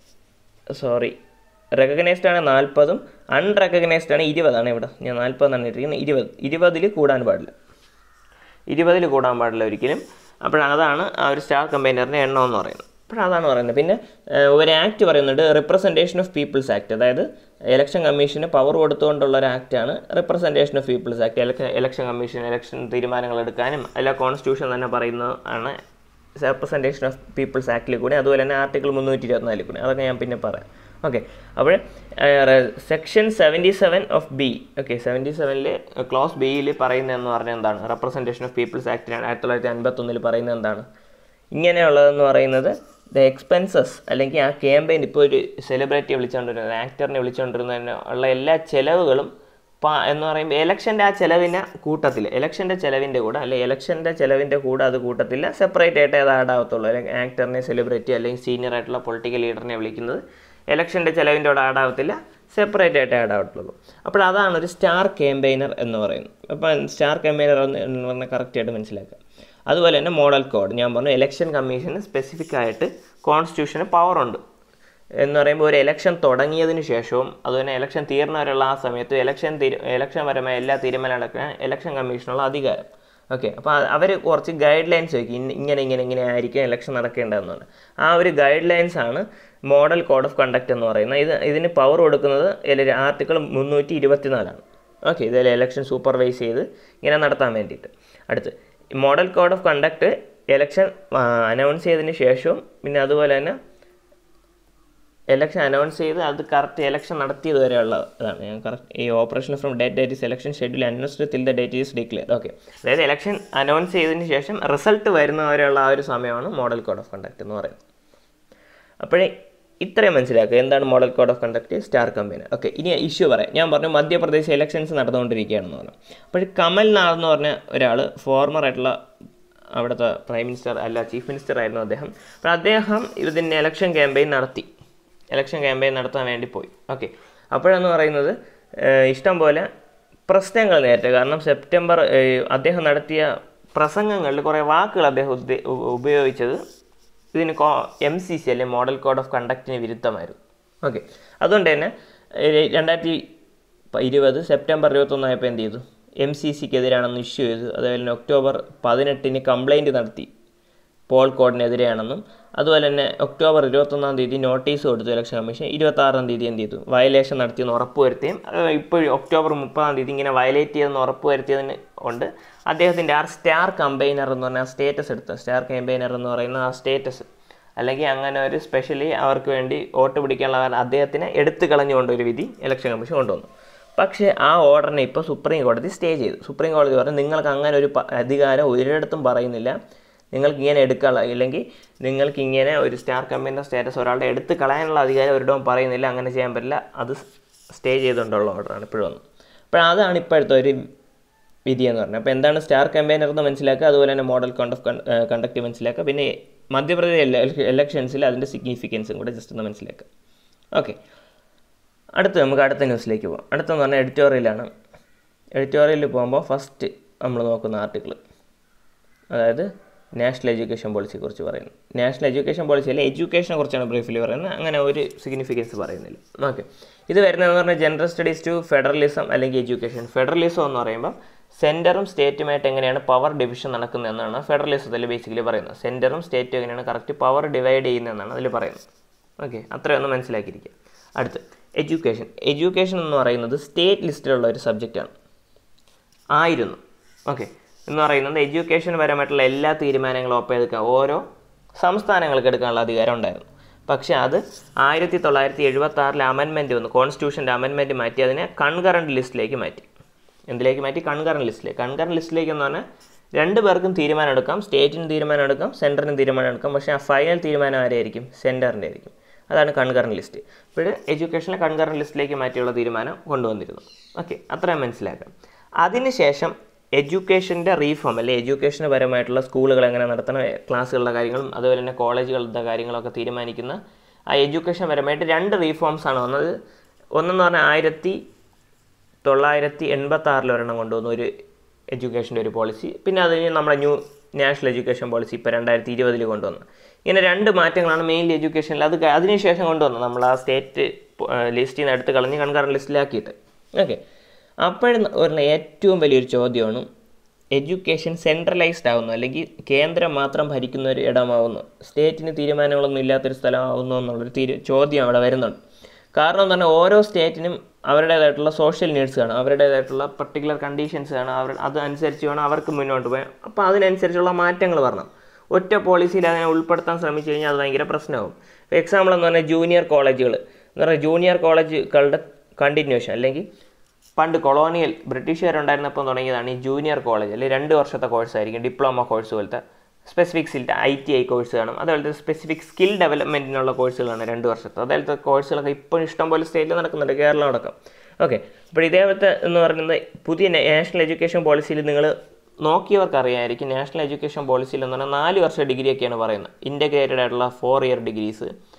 സോറി റെക്കഗ്നൈസ്ഡ് ആണ് നാൽപ്പതും അൺറെക്കഗ്നൈസ്ഡ് ആണ് ഇരുപതാണ് ഇവിടെ ഞാൻ നാൽപ്പതെന്നാണ് ഇട്ടിരിക്കുന്നത് ഇരുപത് ഇരുപതിൽ കൂടാൻ പാടില്ല ഇരുപതിൽ കൂടാൻ പാടില്ല ഒരിക്കലും അപ്പോൾ അതാണ് ആ ഒരു സ്റ്റാർ കമ്പൈനറിൻ്റെ എണ്ണം എന്ന് പറയുന്നത് അപ്പോൾ അതാണ് പറയുന്നത് പിന്നെ ഏഹ്, ഒരു ആക്ട് പറയുന്നുണ്ട് റിപ്രസെൻറ്റേഷൻ ഓഫ് പീപ്പിൾസ് ആക്ട് അതായത് ഇലക്ഷൻ കമ്മീഷന് പവർ കൊടുത്തുകൊണ്ടുള്ള ഒരു ആക്റ്റാണ് representation of people's act election election commission election തീരുമാനങ്ങൾ എടുക്കാനും എല്ലാ കോൺസ്റ്റിറ്റ്യൂഷൻ തന്നെ പറയുന്നതാണ് റെപ്രസെൻറ്റേഷൻ ഓഫ് പീപ്പിൾസ് ആക്ടിൽ കൂടി അതുപോലെ തന്നെ ആർട്ടിക്കിൾ മുന്നൂറ്റി ഇരുപത്തിനാലിൽ കൂടി അതൊക്കെ ഞാൻ പിന്നെ പറയാം ഓക്കെ അപ്പോൾ section seventy seven of B okay seventy സെവനിൽ ക്ലോസ് ബിയിൽ പറയുന്നതെന്ന് പറഞ്ഞാൽ എന്താണ് റെപ്രസെൻറ്റേഷൻ ഓഫ് പീപ്പിൾസ് ആക്ടിലാണ് ആയിരത്തി തൊള്ളായിരത്തി അൻപത്തൊന്നിൽ പറയുന്നത് എന്താണ് ഇങ്ങനെയുള്ളതെന്ന് പറയുന്നത് ദ എക്സ്പെൻസസ് അല്ലെങ്കിൽ ആ ക്യാമ്പയിൻ ഇപ്പോൾ ഒരു സെലിബ്രിറ്റിയെ വിളിച്ചുകൊണ്ടിരുന്നത് ആക്ടറിനെ വിളിച്ചുകൊണ്ടിരുന്നതിന് ഉള്ള എല്ലാ ചിലവുകളും പാ എന്ന് പറയുമ്പോൾ ഇലക്ഷൻ്റെ ആ ചിലവിനെ കൂട്ടത്തില്ല ഇലക്ഷൻ്റെ ചിലവിൻ്റെ കൂടെ അല്ലെങ്കിൽ ഇലക്ഷൻ്റെ ചിലവിൻ്റെ കൂടെ അത് കൂട്ടത്തില്ല സെപ്പറേറ്റ് ആയിട്ട് അത് ആഡ് ആവത്തുള്ളൂ അല്ലെങ്കിൽ ആക്ടറിനെ സെലിബ്രിറ്റി അല്ലെങ്കിൽ സീനിയർ ആയിട്ടുള്ള പൊളിറ്റിക്കൽ ലീഡറിനെ വിളിക്കുന്നത് ഇലക്ഷൻ്റെ ചിലവിൻ്റെ കൂടെ ആഡ് ആവത്തില്ല സെപ്പറേറ്റ് ആയിട്ട് ആഡ് ആവത്തുള്ളൂ അപ്പോൾ അതാണ് ഒരു സ്റ്റാർ ക്യാമ്പയിനർ എന്ന് പറയുന്നത് അപ്പം സ്റ്റാർ ക്യാമ്പയിനർ എന്ന് പറഞ്ഞാൽ കറക്റ്റായിട്ട് മനസ്സിലാക്കുക അതുപോലെ തന്നെ മോഡൽ കോഡ് ഞാൻ പറഞ്ഞു ഇലക്ഷൻ കമ്മീഷന് സ്പെസിഫിക് ആയിട്ട് കോൺസ്റ്റിറ്റ്യൂഷന് പവറുണ്ട് എന്ന് പറയുമ്പോൾ ഒരു ഇലക്ഷൻ തുടങ്ങിയതിന് ശേഷവും അതുപോലെ ഇലക്ഷൻ തീർന്നവരുള്ള ആ സമയത്ത് ഇലക്ഷൻ തീരു ഇലക്ഷൻ പരമായ എല്ലാ തീരുമാനം എടുക്കാൻ ഇലക്ഷൻ കമ്മീഷനുള്ള അധികാരം ഓക്കെ അപ്പോൾ അവർ കുറച്ച് ഗൈഡ് ലൈൻസ് വയ്ക്കും ഇന്ന- ഇങ്ങനെ ഇങ്ങനെ ഇങ്ങനെ ആയിരിക്കും ഇലക്ഷൻ നടക്കേണ്ടതെന്ന് പറഞ്ഞു ആ ഒരു ഗൈഡ് ലൈൻസ് ആണ് മോഡൽ കോഡ് ഓഫ് കണ്ടക്ട് എന്ന് പറയുന്നത് ഇത് ഇതിന് പവർ കൊടുക്കുന്നത് ഇതിൽ ആർട്ടിക്കിൾ മുന്നൂറ്റി ഇരുപത്തിനാലാണ് ഓക്കെ ഇതിൽ ഇലക്ഷൻ സൂപ്പർവൈസ് ചെയ്ത് ഇങ്ങനെ നടത്താൻ വേണ്ടിയിട്ട് അടുത്ത് model code of conduct election announce ചെയ്തതിന് ശേഷവും പിന്നെ അതുപോലെ തന്നെ ഇലക്ഷൻ അനൗൺസ് ചെയ്ത് അത് കറക്റ്റ് ഇലക്ഷൻ നടത്തിയത് വരെയുള്ള ഇതാണ് ഞാൻ കറക്റ്റ് ഈ operation from date date is election schedule announced till the date is declare okay അതായത് ഇലക്ഷൻ അനൗൺസ് ചെയ്തതിന് ശേഷം റിസൾട്ട് വരുന്നവരെയുള്ള ആ ഒരു സമയമാണ് മോഡൽ കോഡ് ഓഫ് കണ്ടക്ട് എന്ന് പറയുന്നത് അപ്പോഴേ ഇത്രയും മനസ്സിലാക്കുക എന്താണ് model code of conduct star company okay ഇനി ഇഷ്യൂ പറയാം ഞാൻ പറഞ്ഞു മധ്യപ്രദേശ് ഇലക്ഷൻസ് നടന്നുകൊണ്ടിരിക്കുകയാണെന്ന് പറഞ്ഞു അപ്പോൾ കമൽനാഥ് എന്ന് പറഞ്ഞ ഒരാൾ ഫോർമർ ആയിട്ടുള്ള അവിടുത്തെ പ്രൈം മിനിസ്റ്റർ അല്ല ചീഫ് മിനിസ്റ്റർ ആയിരുന്നു അദ്ദേഹം അപ്പോൾ അദ്ദേഹം ഇതിൻ്റെ ഇലക്ഷൻ ക്യാമ്പയിൻ നടത്തി ഇലക്ഷൻ ക്യാമ്പയിൻ നടത്താൻ വേണ്ടി പോയി ഓക്കെ അപ്പോഴെന്ന് പറയുന്നത് ഏഹ്, ഇഷ്ടം പോലെ പ്രശ്നങ്ങൾ നേരിട്ട് കാരണം സെപ്റ്റംബർ ഏഹ്, അദ്ദേഹം നടത്തിയ പ്രസംഗങ്ങളിൽ കുറേ വാക്കുകൾ അദ്ദേഹം ഉദ്ദേ- ഉ- ഉപയോഗിച്ചത് ഇതിന് കോ എം സി സി അല്ലെങ്കിൽ മോഡൽ കോഡ് ഓഫ് കണ്ടക്റ്റിന് വിരുദ്ധമായിരുന്നു ഓക്കെ അതുകൊണ്ട് തന്നെ ഏഹ്, രണ്ടായിരത്തി പ- ഇരുപത് സെപ്റ്റംബർ ഇരുപത്തൊന്നായപ്പോൾ എന്ത് ചെയ്തു എം സി സിക്കെതിരാണെന്ന് ഇഷ്യൂ ചെയ്തു അതുപോലെ തന്നെ ഒക്ടോബർ പതിനെട്ടിന് കംപ്ലൈൻറ്റ് നടത്തി പോൾ കോഡിനെതിരെയാണെന്നും അതുപോലെ തന്നെ ഒക്ടോബർ ഇരുപത്തൊന്നാം തീയതി നോട്ടീസ് കൊടുത്തു ഇലക്ഷൻ കമ്മീഷൻ ഇരുപത്താറാം തീയതി എന്ത് ചെയ്തു വയലേഷൻ നടത്തിയെന്ന് ഉറപ്പ് വരുത്തുകയും ഇപ്പോഴും ഒക്ടോബർ മുപ്പതാം തീയതി ഇങ്ങനെ വയലേറ്റ് ചെയ്തെന്ന് ഉറപ്പ് വരുത്തിയതിന് കൊണ്ട് അദ്ദേഹത്തിൻ്റെ ആ സ്റ്റാർ കമ്പൈനർ എന്ന് പറഞ്ഞ ആ സ്റ്റേറ്റസ് എടുത്ത സ്റ്റാർ കമ്പൈനർ എന്ന് പറയുന്ന ആ സ്റ്റേറ്റസ് അല്ലെങ്കിൽ അങ്ങനെ ഒരു സ്പെഷ്യലി അവർക്ക് വേണ്ടി വോട്ട് പിടിക്കാനുള്ള അദ്ദേഹത്തിനെ എടുത്തു കളഞ്ഞുകൊണ്ട് ഒരു വിധി ഇലക്ഷൻ കമ്മീഷൻ കൊണ്ടുവന്നു പക്ഷേ ആ ഓർഡറിനെ ഇപ്പോൾ സുപ്രീം കോടതി സ്റ്റേ ചെയ്തു സുപ്രീം കോടതി പറഞ്ഞു നിങ്ങൾക്ക് അങ്ങനെ ഒരു പ- അധികാരം ഒരിടത്തും പറയുന്നില്ല നിങ്ങൾക്ക് ഇങ്ങനെ എടുക്കാനുള്ള ഇല്ലെങ്കിൽ നിങ്ങൾക്ക് ഇങ്ങനെ ഒരു സ്റ്റാർ കമ്പനിയുടെ സ്റ്റാറ്റസ് ഒരാളുടെ എടുത്ത് കളയാനുള്ള അധികാരം ഒരിടവും പറയുന്നില്ല അങ്ങനെ ചെയ്യാൻ പറ്റില്ല അത് സ്റ്റേ ചെയ്തുകൊണ്ടുള്ള ഓർഡറാണ് ഇപ്പോഴും വന്നത് അപ്പോൾ അതാണ് ഇപ്പോഴത്തെ ഒരു വിധി എന്ന് പറഞ്ഞത് അപ്പോൾ എന്താണ് സ്റ്റാർ കമ്പൈനർ എന്ന് മനസ്സിലാക്കുക അതുപോലെ തന്നെ മോഡൽ കോണ്ട് ഓഫ് കണ്ടക്ട് മനസ്സിലാക്കുക പിന്നെ മധ്യപ്രദേശ് ഇലക്ഷൻസിൽ അതിൻ്റെ സിഗ്നിഫിക്കൻസും കൂടെ ജസ്റ്റ് ഒന്ന് മനസ്സിലാക്കുക ഓക്കെ അടുത്ത് നമുക്ക് അടുത്ത ന്യൂസിലേക്ക് പോകാം അടുത്തെന്ന് പറഞ്ഞാൽ എഡിറ്റോറിയലാണ് എഡിറ്റോറിയലിൽ പോകുമ്പോൾ ഫസ്റ്റ് നമ്മൾ നോക്കുന്ന ആർട്ടിക്കിൾ അതായത് നാഷണൽ എഡ്യൂക്കേഷൻ പോളിസിയെ കുറിച്ച് പറയുന്നു നാഷണൽ എഡ്യൂക്കേഷൻ പോളിസി അല്ലെ എഡ്യൂക്കേഷനെ കുറിച്ചാണ് ബ്രീഫ്ലി പറയുന്നത് അങ്ങനെ ഒരു സിഗ്നിഫിക്കൻസ് പറയുന്നില്ല ഓക്കെ ഇത് വരുന്നതെന്ന് പറഞ്ഞാൽ ജനറൽ സ്റ്റഡീസ് ടു ഫെഡറലിസം അല്ലെങ്കിൽ എഡ്യൂക്കേഷൻ ഫെഡറലിസം എന്ന് പറയുമ്പോൾ സെൻറ്ററും സ്റ്റേറ്റുമായിട്ട് എങ്ങനെയാണ് പവർ ഡിവിഷൻ നടക്കുന്നതെന്നാണ് ഫെഡറലിസത്തിൽ ബേസിക്കലി പറയുന്നത് സെൻറ്ററും സ്റ്റേറ്റും എങ്ങനെയാണ് കറക്റ്റ് പവർ ഡിവൈഡ് ചെയ്യുന്നതെന്നാണ് അതിൽ പറയുന്നത് ഓക്കെ അത്രയൊന്ന് മനസ്സിലാക്കിയിരിക്കുക അടുത്ത് എഡ്യൂക്കേഷൻ എഡ്യൂക്കേഷൻ എന്ന് പറയുന്നത് സ്റ്റേറ്റ് ലിസ്റ്റിലുള്ള ഒരു സബ്ജക്റ്റാണ് ആയിരുന്നു ഓക്കെ എന്ന് പറയുന്നത് എഡ്യൂക്കേഷൻ പരമായിട്ടുള്ള എല്ലാ തീരുമാനങ്ങളും ഒപ്പം എടുക്കുക ഓരോ സംസ്ഥാനങ്ങൾക്ക് എടുക്കാനുള്ള അധികാരം ഉണ്ടായിരുന്നു പക്ഷേ അത് ആയിരത്തി തൊള്ളായിരത്തി എഴുപത്തി ആറിലെ അമെൻമെൻറ്റ് വന്നു കോൺസ്റ്റിറ്റ്യൂഷൻ്റെ അമെൻമെൻറ്റ് മാറ്റി അതിനെ കൺകറൻറ്റ് ലിസ്റ്റിലേക്ക് മാറ്റി എന്തിലേക്ക് മാറ്റി കൺകറൻറ്റ് ലിസ്റ്റിലേക്ക് കൺകറൻറ്റ് ലിസ്റ്റിലേക്ക് എന്ന് പറഞ്ഞാൽ രണ്ട് പേർക്കും തീരുമാനം എടുക്കാം സ്റ്റേറ്റിന് തീരുമാനം എടുക്കാം സെൻറ്ററിന് തീരുമാനം എടുക്കാം പക്ഷേ ആ ഫൈനൽ തീരുമാനം ആരായിരിക്കും സെൻറ്ററിൻ്റെ ആയിരിക്കും അതാണ് കൺകറൻറ്റ് ലിസ്റ്റ് ഇപ്പോൾ എഡ്യൂക്കേഷനെ കൺകറൻറ്റ് ലിസ്റ്റിലേക്ക് മാറ്റിയുള്ള തീരുമാനം കൊണ്ടുവന്നിരുന്നു ഓക്കെ അത്രയും മനസ്സിലാക്കാം അതിനുശേഷം എഡ്യൂക്കേഷൻ്റെ റീഫോം അല്ലെ എഡ്യൂക്കേഷന് പരമായിട്ടുള്ള സ്കൂളുകൾ എങ്ങനെ നടത്തണം ക്ലാസ്സുകളുടെ കാര്യങ്ങളും അതുപോലെ തന്നെ കോളേജുകളുടെ കാര്യങ്ങളൊക്കെ തീരുമാനിക്കുന്ന ആ എഡ്യൂക്കേഷൻ പരമായിട്ട് രണ്ട് റീഫോംസ് ആണ് വന്നത് ഒന്നെന്ന് പറഞ്ഞാൽ ആയിരത്തി തൊള്ളായിരത്തി എൺപത്തി ആറിൽ ഒരെണ്ണം കൊണ്ടുവന്നു ഒരു എഡ്യൂക്കേഷൻ്റെ ഒരു പോളിസി പിന്നെ അത് കഴിഞ്ഞ് നമ്മുടെ ന്യൂ നാഷണൽ എഡ്യൂക്കേഷൻ പോളിസി ഇപ്പോൾ രണ്ടായിരത്തി ഇരുപതിൽ കൊണ്ടുവന്നു ഇങ്ങനെ രണ്ട് മാറ്റങ്ങളാണ് മെയിൻലി എഡ്യൂക്കേഷനിൽ അത് ക- അതിനുശേഷം കൊണ്ടുവന്നത് നമ്മൾ ആ സ്റ്റേറ്റ് ലിസ്റ്റിൽ നിന്ന് എടുത്ത് കളഞ്ഞ് കൺകറൻറ്റ് ലിസ്റ്റിലാക്കിയിട്ട് ഓക്കെ അപ്പോഴും ഒരു ഏറ്റവും വലിയൊരു ചോദ്യമാണ് എഡ്യൂക്കേഷൻ സെൻട്രലൈസ്ഡ് ആവുന്നു അല്ലെങ്കിൽ കേന്ദ്രം മാത്രം ഭരിക്കുന്ന ഒരു ഇടമാവുന്നു സ്റ്റേറ്റിന് തീരുമാനങ്ങളൊന്നും ഇല്ലാത്തൊരു സ്ഥലമാവുന്നു എന്നുള്ളൊരു തീരു ചോദ്യം അവിടെ വരുന്നുണ്ട് കാരണം എന്ന് പറഞ്ഞാൽ ഓരോ സ്റ്റേറ്റിനും അവരുടേതായിട്ടുള്ള സോഷ്യൽ നീഡ്സ് കാണും അവരുടേതായിട്ടുള്ള പർട്ടിക്കുലർ കണ്ടീഷൻസ് കാണും അവർ അത് അനുസരിച്ച് വേണം അവർക്ക് മുന്നോട്ട് പോകാൻ അപ്പോൾ അതിനനുസരിച്ചുള്ള മാറ്റങ്ങൾ വരണം ഒറ്റ പോളിസിയിൽ അതിനെ ഉൾപ്പെടുത്താൻ ശ്രമിച്ചു കഴിഞ്ഞാൽ അത് ഭയങ്കര പ്രശ്നമാകും ഇപ്പോൾ എക്സാമ്പിൾ എന്ന് പറഞ്ഞാൽ ജൂനിയർ കോളേജുകൾ എന്ന് പറഞ്ഞാൽ ജൂനിയർ കോളേജുകളുടെ കണ്ടിന്യൂഷൻ അല്ലെങ്കിൽ പണ്ട് കൊളോണിയൽ ബ്രിട്ടീഷുകാരുണ്ടായിരുന്നപ്പോൾ തുടങ്ങിയതാണ് ഈ ജൂനിയർ കോളേജ് അല്ലെങ്കിൽ രണ്ട് വർഷത്തെ കോഴ്സായിരിക്കും ഡിപ്ലോമ കോഴ്സ് പോലത്തെ specific skill I T I course കാണും അതുപോലത്തെ സ്പെസിഫിക് സ്കിൽ ഡെവലപ്മെൻറ്റിനുള്ള കോഴ്സുകളാണ് രണ്ട് വർഷത്തെ അതുപോലത്തെ കോഴ്സുകളൊക്കെ ഇപ്പോഴും ഇഷ്ടംപോലെ സ്റ്റേറ്റിൽ നടക്കുന്നുണ്ട് കേരളം അടക്കം ഓക്കെ അപ്പോൾ ഇതേപോലത്തെ എന്ന് പറയുന്നത് പുതിയ നാഷണൽ എഡ്യൂക്കേഷൻ പോളിസിയിൽ നിങ്ങൾ നോക്കിയവർക്ക് അറിയാമായിരിക്കും നാഷണൽ എഡ്യൂക്കേഷൻ പോളിസിയിൽ എന്ന് പറഞ്ഞാൽ നാല് വർഷം ഡിഗ്രിയൊക്കെയാണ് പറയുന്നത് ഇൻ്റഗ്രേറ്റഡ് ആയിട്ടുള്ള ഫോർ ഇയർ ഡിഗ്രീസ്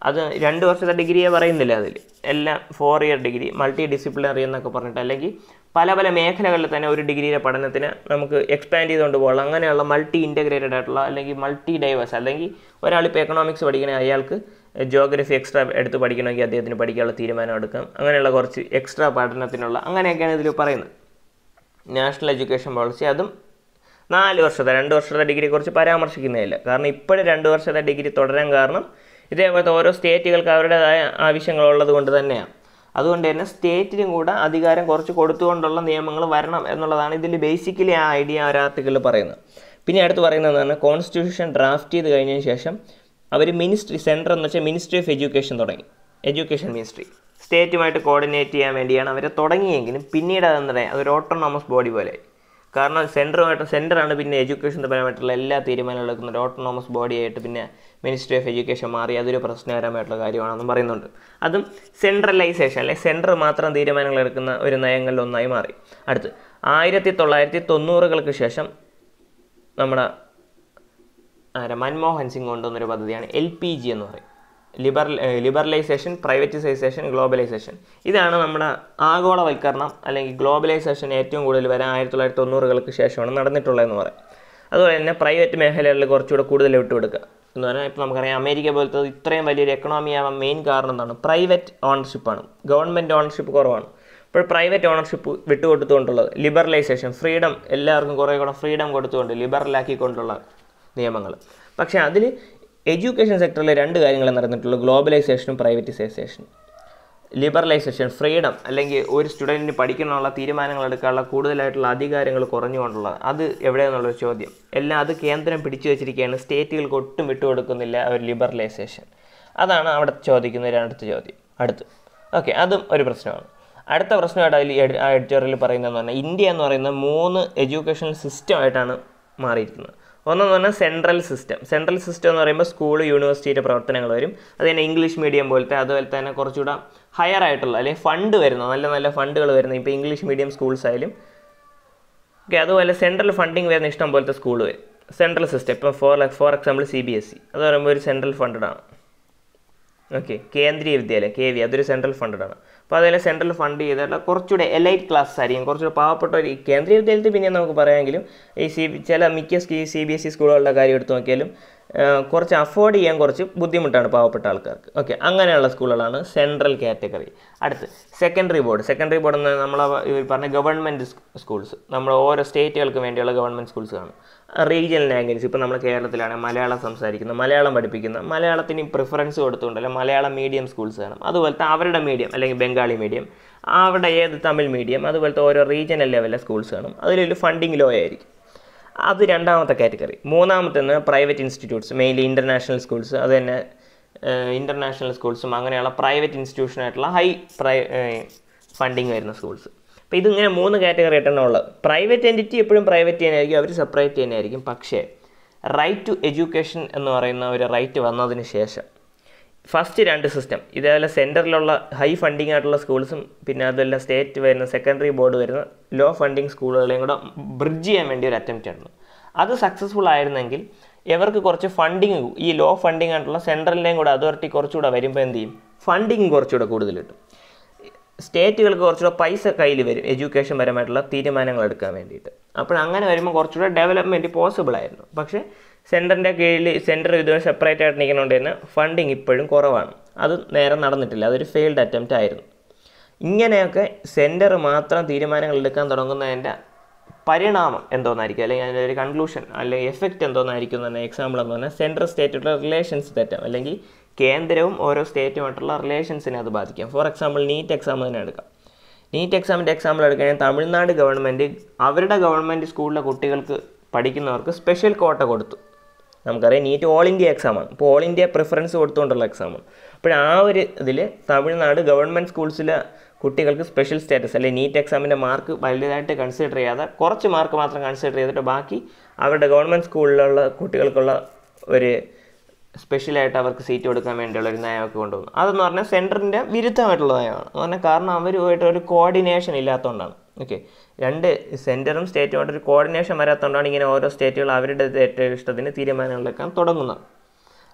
അത് രണ്ട് വർഷത്തെ ഡിഗ്രിയെ പറയുന്നില്ല അതിൽ എല്ലാം four year degree multi disciplinary എന്നൊക്കെ പറഞ്ഞിട്ട് അല്ലെങ്കിൽ പല പല മേഖലകളിൽ തന്നെ ഒരു ഡിഗ്രിയുടെ പഠനത്തിന് നമുക്ക് എക്സ്പാൻഡ് ചെയ്തുകൊണ്ട് പോകണം അങ്ങനെയുള്ള മൾട്ടി ഇൻറ്റഗ്രേറ്റഡ് ആയിട്ടുള്ള അല്ലെങ്കിൽ മൾട്ടി ഡൈവേഴ്സ് അല്ലെങ്കിൽ ഒരാളിപ്പോൾ എക്കണോമിക്സ് പഠിക്കണേ അയാൾക്ക് ജോഗ്രഫി എക്സ്ട്രാ എടുത്ത് പഠിക്കണമെങ്കിൽ അദ്ദേഹത്തിന് പഠിക്കാനുള്ള തീരുമാനം എടുക്കാം അങ്ങനെയുള്ള കുറച്ച് എക്സ്ട്രാ പഠനത്തിനുള്ള അങ്ങനെയൊക്കെയാണ് ഇതിൽ പറയുന്നത് നാഷണൽ എഡ്യൂക്കേഷൻ പോളിസി അതും നാല് വർഷത്തെ രണ്ട് വർഷത്തെ ഡിഗ്രിയെക്കുറിച്ച് പരാമർശിക്കുന്നതില്ല കാരണം ഇപ്പോഴും രണ്ട് വർഷത്തെ ഡിഗ്രി തുടരാൻ കാരണം ഇതേപോലത്തെ ഓരോ സ്റ്റേറ്റുകൾക്ക് അവരുടേതായ ആവശ്യങ്ങളുള്ളത് കൊണ്ട് തന്നെയാണ് അതുകൊണ്ട് തന്നെ സ്റ്റേറ്റിനും കൂടെ അധികാരം കുറച്ച് കൊടുത്തുകൊണ്ടുള്ള നിയമങ്ങൾ വരണം എന്നുള്ളതാണ് ഇതിൽ ബേസിക്കലി ആ ഐഡിയ ആ ഒരു ആർട്ടിക്കിളിൽ പറയുന്നത് പിന്നെ അടുത്ത് പറയുന്നത് പറഞ്ഞാൽ കോൺസ്റ്റിറ്റ്യൂഷൻ ഡ്രാഫ്റ്റ് ചെയ്ത് കഴിഞ്ഞതിന് ശേഷം അവർ മിനിസ്ട്രി സെൻറ്റർ എന്ന് വെച്ചാൽ മിനിസ്ട്രി ഓഫ് എഡ്യൂക്കേഷൻ തുടങ്ങി എഡ്യൂക്കേഷൻ മിനിസ്ട്രി സ്റ്റേറ്റുമായിട്ട് കോർഡിനേറ്റ് ചെയ്യാൻ വേണ്ടിയാണ് അവർ തുടങ്ങിയെങ്കിലും പിന്നീട് അതെന്താ അതൊരു ഓട്ടോണോമസ് ബോഡി പോലെ കാരണം സെൻറ്ററുമായിട്ട് സെൻറ്ററാണ് പിന്നെ എഡ്യൂക്കേഷൻ പരമായിട്ടുള്ള എല്ലാ തീരുമാനങ്ങളും എടുക്കുന്ന ഒരു ഓട്ടോണോമസ് ബോഡി ആയിട്ട് പിന്നെ മിനിസ്ട്രി ഓഫ് എഡ്യൂക്കേഷൻ മാറി അതൊരു പ്രശ്നകരമായിട്ടുള്ള കാര്യമാണെന്നും പറയുന്നുണ്ട് അതും സെൻട്രലൈസേഷൻ അല്ലെ സെൻറ്റർ മാത്രം തീരുമാനങ്ങൾ എടുക്കുന്ന ഒരു നയങ്ങളിൽ ഒന്നായി മാറി അടുത്ത് ആയിരത്തി തൊള്ളായിരത്തി തൊണ്ണൂറുകൾക്ക് ശേഷം നമ്മുടെ ആരാ മൻമോഹൻ സിംഗ് കൊണ്ടുവന്നൊരു പദ്ധതിയാണ് എൽ പി ജി എന്ന് പറയും ലിബർ ലിബറലൈസേഷൻ പ്രൈവറ്റൈസേഷൻ ഗ്ലോബലൈസേഷൻ ഇതാണ് നമ്മുടെ ആഗോളവൽക്കരണം അല്ലെങ്കിൽ ഗ്ലോബലൈസേഷൻ ഏറ്റവും കൂടുതൽ വരാൻ ആയിരത്തി തൊള്ളായിരത്തി തൊണ്ണൂറുകൾക്ക് ശേഷമാണ് നടന്നിട്ടുള്ളതെന്ന് പറയാം അതുപോലെ തന്നെ പ്രൈവറ്റ് മേഖലകളിൽ കുറച്ചുകൂടെ കൂടുതൽ വിട്ടുകൊടുക്കുക എന്ന് പറഞ്ഞാൽ ഇപ്പോൾ നമുക്കറിയാം അമേരിക്ക പോലത്തെ ഇത്രയും വലിയൊരു എക്കണോമി ആവാൻ മെയിൻ കാരണം എന്താണ് പ്രൈവറ്റ് ഓണർഷിപ്പാണ് ഗവൺമെൻറ് ഓണർഷിപ്പ് കുറവാണ് ഇപ്പോൾ പ്രൈവറ്റ് ഓണർഷിപ്പ് വിട്ടുകൊടുത്തുകൊണ്ടുള്ളത് ലിബറലൈസേഷൻ ഫ്രീഡം എല്ലാവർക്കും കുറേ കൂടെ ഫ്രീഡം കൊടുത്തുകൊണ്ട് ലിബറലാക്കിക്കൊണ്ടുള്ള നിയമങ്ങൾ പക്ഷേ അതിൽ എഡ്യൂക്കേഷൻ സെക്ടറിൽ രണ്ട് കാര്യങ്ങൾ നടന്നിട്ടുള്ളൂ ഗ്ലോബലൈസേഷനും പ്രൈവറ്റൈസേഷനും ലിബറലൈസേഷൻ ഫ്രീഡം അല്ലെങ്കിൽ ഒരു സ്റ്റുഡൻറ്റിന് പഠിക്കാനുള്ള തീരുമാനങ്ങൾ എടുക്കാനുള്ള കൂടുതലായിട്ടുള്ള അധികാരങ്ങൾ കുറഞ്ഞുകൊണ്ടുള്ളത് അത് എവിടെയെന്നുള്ളൊരു ചോദ്യം എല്ലാം അത് കേന്ദ്രം പിടിച്ചു വെച്ചിരിക്കുകയാണ് സ്റ്റേറ്റുകൾക്ക് ഒട്ടും വിട്ടുകൊടുക്കുന്നില്ല ഒരു ലിബറലൈസേഷൻ അതാണ് അവിടെ ചോദിക്കുന്ന രണ്ടത്തെ ചോദ്യം അടുത്ത് ഓക്കെ അതും ഒരു പ്രശ്നമാണ് അടുത്ത പ്രശ്നമായിട്ട് അതിൽ ആ എഡിറ്റോറിയൽ പറയുന്നതെന്ന് പറഞ്ഞാൽ ഇന്ത്യ എന്ന് പറയുന്ന മൂന്ന് എഡ്യൂക്കേഷണൽ സിസ്റ്റം ആയിട്ടാണ് മാറിയിരിക്കുന്നത് ഒന്നെന്ന് പറഞ്ഞാൽ സെൻട്രൽ സിസ്റ്റം സെൻട്രൽ സിസ്റ്റം എന്ന് പറയുമ്പോൾ സ്കൂൾ യൂണിവേഴ്സിറ്റിയുടെ പ്രവർത്തനങ്ങൾ വരും അത് തന്നെ ഇംഗ്ലീഷ് മീഡിയം പോലത്തെ അതുപോലെ തന്നെ കുറച്ചുകൂടെ ഹയർ ആയിട്ടുള്ള അല്ലെങ്കിൽ ഫണ്ട് വരുന്ന നല്ല നല്ല ഫണ്ടുകൾ വരുന്ന ഇപ്പോൾ ഇംഗ്ലീഷ് മീഡിയം സ്കൂൾസ് ആയാലും ഓക്കെ അതുപോലെ സെൻട്രൽ ഫണ്ടിങ് വരുന്ന ഇഷ്ടം പോലത്തെ സ്കൂൾ വരും സെൻട്രൽ സിസ്റ്റം ഇപ്പോൾ for for example C B S E അത് പറയുമ്പോൾ ഒരു സെൻട്രൽ ഫണ്ടഡാണ് okay Kendriya Vidyalaya K V അതൊരു സെൻട്രൽ ഫണ്ടഡാണ് അപ്പോൾ അതിൽ സെൻട്രൽ ഫണ്ട് ചെയ്തിട്ടുള്ള കുറച്ചുകൂടെ എലൈറ്റ് ക്ലാസ് ആയിരിക്കും കുറച്ചുകൂടെ പാവപ്പെട്ട ഒരു ഈ കേന്ദ്രീയ വിദ്യാലയത്തിൽ പിന്നെ നമുക്ക് പറയാമെങ്കിലും ഈ സി ചില മിക്ക സി ബി എസ് ഇ സ്കൂളുകളുടെ കാര്യം എടുത്ത് നോക്കിയാലും കുറച്ച് അഫോർഡ് ചെയ്യാൻ കുറച്ച് ബുദ്ധിമുട്ടാണ് പാവപ്പെട്ട ആൾക്കാർക്ക് ഓക്കെ അങ്ങനെയുള്ള സ്കൂളുകളാണ് സെൻട്രൽ കാറ്റഗറി അടുത്ത് സെക്കൻഡറി ബോർഡ് സെക്കൻഡറി ബോർഡ് എന്ന് നമ്മൾ പറഞ്ഞ ഗവൺമെൻറ് സ്കൂൾസ് നമ്മൾ ഓരോ സ്റ്റേറ്റുകൾക്ക് വേണ്ടിയുള്ള ഗവൺമെൻറ് സ്കൂൾസ് കാണും റീജിയണൽ ലാംഗ്വേജ് ഇപ്പോൾ നമ്മൾ കേരളത്തിലാണ് മലയാളം സംസാരിക്കുന്ന മലയാളം പഠിപ്പിക്കുന്ന മലയാളത്തിന് പ്രിഫറൻസ് കൊടുത്തുകൊണ്ട് അല്ലെങ്കിൽ മലയാളം മീഡിയം സ്കൂൾസ് കാണും അതുപോലത്തെ അവരുടെ മീഡിയം അല്ലെങ്കിൽ ബംഗാളി മീഡിയം അവിടെ ഏത് തമിഴ് മീഡിയം അതുപോലത്തെ ഓരോ റീജിയണൽ ലെവലിലെ സ്കൂൾസ് കാണും അതിലൊരു ഫണ്ടിങ് ലോ ആയിരിക്കും അത് രണ്ടാമത്തെ കാറ്റഗറി മൂന്നാമത്തെ private institutes mainly international schools അത് തന്നെ ഇൻ്റർനാഷണൽ സ്കൂൾസും അങ്ങനെയുള്ള പ്രൈവറ്റ് ഇൻസ്റ്റിറ്റ്യൂഷനായിട്ടുള്ള ഹൈ പ്രൈ ഫണ്ടിങ് വരുന്ന സ്കൂൾസ് അപ്പോൾ ഇതിങ്ങനെ മൂന്ന് കാറ്റഗറി ആയിട്ടാണ് ഉള്ളത് പ്രൈവറ്റ് എൻറ്റിറ്റി എപ്പോഴും പ്രൈവറ്റ് തന്നെയായിരിക്കും അവർ സെപ്പറേറ്റ് തന്നെയായിരിക്കും പക്ഷേ റൈറ്റ് ടു എഡ്യൂക്കേഷൻ എന്ന് പറയുന്ന ഒരു റൈറ്റ് വന്നതിന് ശേഷം ഫസ്റ്റ് രണ്ട് സിസ്റ്റം ഇതേപോലെ സെൻറ്ററിലുള്ള ഹൈ ഫണ്ടിങ് ആയിട്ടുള്ള സ്കൂൾസും പിന്നെ അതുപോലെ സ്റ്റേറ്റ് വരുന്ന സെക്കൻഡറി ബോർഡ് വരുന്ന ലോ ഫണ്ടിങ് സ്കൂളുകളെയും കൂടെ ബ്രിഡ്ജ് ചെയ്യാൻ വേണ്ടി ഒരു അറ്റംപ്റ്റ് ആയിരുന്നു അത് സക്സസ്ഫുൾ ആയിരുന്നെങ്കിൽ ഇവർക്ക് കുറച്ച് ഫണ്ടിങ് ഈ ലോ ഫണ്ടിങ് ആയിട്ടുള്ള സെൻട്രലിൻ്റെയും കൂടെ അതോറിറ്റി കുറച്ചുകൂടെ വരുമ്പോൾ എന്ത് ചെയ്യും ഫണ്ടിങ് കുറച്ചുകൂടെ കൂടുതൽ കിട്ടും സ്റ്റേറ്റുകൾക്ക് കുറച്ചുകൂടെ പൈസ കയ്യിൽ വരും എഡ്യൂക്കേഷൻ പരമായിട്ടുള്ള തീരുമാനങ്ങൾ എടുക്കാൻ വേണ്ടിയിട്ട് അപ്പോൾ അങ്ങനെ വരുമ്പോൾ കുറച്ചുകൂടെ ഡെവലപ്മെൻറ്റ് പോസിബിൾ ആയിരുന്നു പക്ഷേ സെൻറ്ററിൻ്റെ കീഴിൽ സെൻറ്റർ ഇത് സെപ്പറേറ്റ് ആയിട്ട് നിൽക്കുന്നതുകൊണ്ട് തന്നെ ഫണ്ടിങ് ഇപ്പോഴും കുറവാണ് അത് നേരെ നടന്നിട്ടില്ല അതൊരു ഫെയിൽഡ് അറ്റംപ്റ്റ് ആയിരുന്നു ഇങ്ങനെയൊക്കെ സെൻറ്റർ മാത്രം തീരുമാനങ്ങൾ എടുക്കാൻ തുടങ്ങുന്നതിൻ്റെ പരിണാമം എന്തോന്നായിരിക്കും അല്ലെങ്കിൽ അതിൻ്റെ ഒരു കൺക്ലൂഷൻ അല്ലെങ്കിൽ എഫക്റ്റ് എന്തോന്നായിരിക്കും എന്ന് പറഞ്ഞാൽ എക്സാമ്പിൾ എന്ന് പറഞ്ഞാൽ സെൻട്രൽ സ്റ്റേറ്റുള്ള റിലേഷൻസ് തെറ്റാം അല്ലെങ്കിൽ കേന്ദ്രവും ഓരോ സ്റ്റേറ്റുമായിട്ടുള്ള റിലേഷൻസിനെ അത് ബാധിക്കാം ഫോർ എക്സാമ്പിൾ നീറ്റ് എക്സാം തന്നെ എടുക്കാം നീറ്റ് എക്സാമിൻ്റെ എക്സാമ്പിൾ എടുക്കുകയാണെങ്കിൽ തമിഴ്നാട് ഗവൺമെൻറ് അവരുടെ ഗവൺമെൻറ് സ്കൂളിലെ കുട്ടികൾക്ക് പഠിക്കുന്നവർക്ക് സ്പെഷ്യൽ കോട്ട കൊടുത്തു നമുക്കറിയാം നീറ്റ് ഓൾ ഇന്ത്യ എക്സാമാണ് അപ്പോൾ ഓൾ ഇന്ത്യ പ്രിഫറൻസ് കൊടുത്തുകൊണ്ടുള്ള എക്സാമാണ് അപ്പോൾ ആ ഒരു ഇതിൽ തമിഴ്നാട് ഗവൺമെൻറ് സ്കൂൾസിലെ കുട്ടികൾക്ക് സ്പെഷ്യൽ സ്റ്റാറ്റസ് അല്ലെങ്കിൽ നീറ്റ് എക്സാമിൻ്റെ മാർക്ക് വലുതായിട്ട് കൺസിഡർ ചെയ്യാതെ കുറച്ച് മാർക്ക് മാത്രം കൺസിഡർ ചെയ്തിട്ട് ബാക്കി അവരുടെ ഗവൺമെൻറ് സ്കൂളിലുള്ള കുട്ടികൾക്കുള്ള ഒരു സ്പെഷ്യലായിട്ട് അവർക്ക് സീറ്റ് കൊടുക്കാൻ വേണ്ടിയുള്ള ഒരു നയമൊക്കെ കൊണ്ടുവന്നു അതെന്ന് പറഞ്ഞാൽ സെൻറ്ററിൻ്റെ വിരുദ്ധമായിട്ടുള്ള നയമാണ് എന്ന് പറഞ്ഞാൽ കാരണം അവരുമായിട്ട് ഒരു കോർഡിനേഷൻ ഇല്ലാത്തതുകൊണ്ടാണ് ഓക്കെ രണ്ട് സെൻറ്ററും സ്റ്റേറ്റുമായിട്ട് ഒരു കോർഡിനേഷൻ വരാത്തതുകൊണ്ടാണ് ഇങ്ങനെ ഓരോ സ്റ്റേറ്റുകൾ അവരുടെ ഏറ്റവും ഇഷ്ടത്തിന് തീരുമാനങ്ങളെടുക്കാൻ തുടങ്ങുന്നത്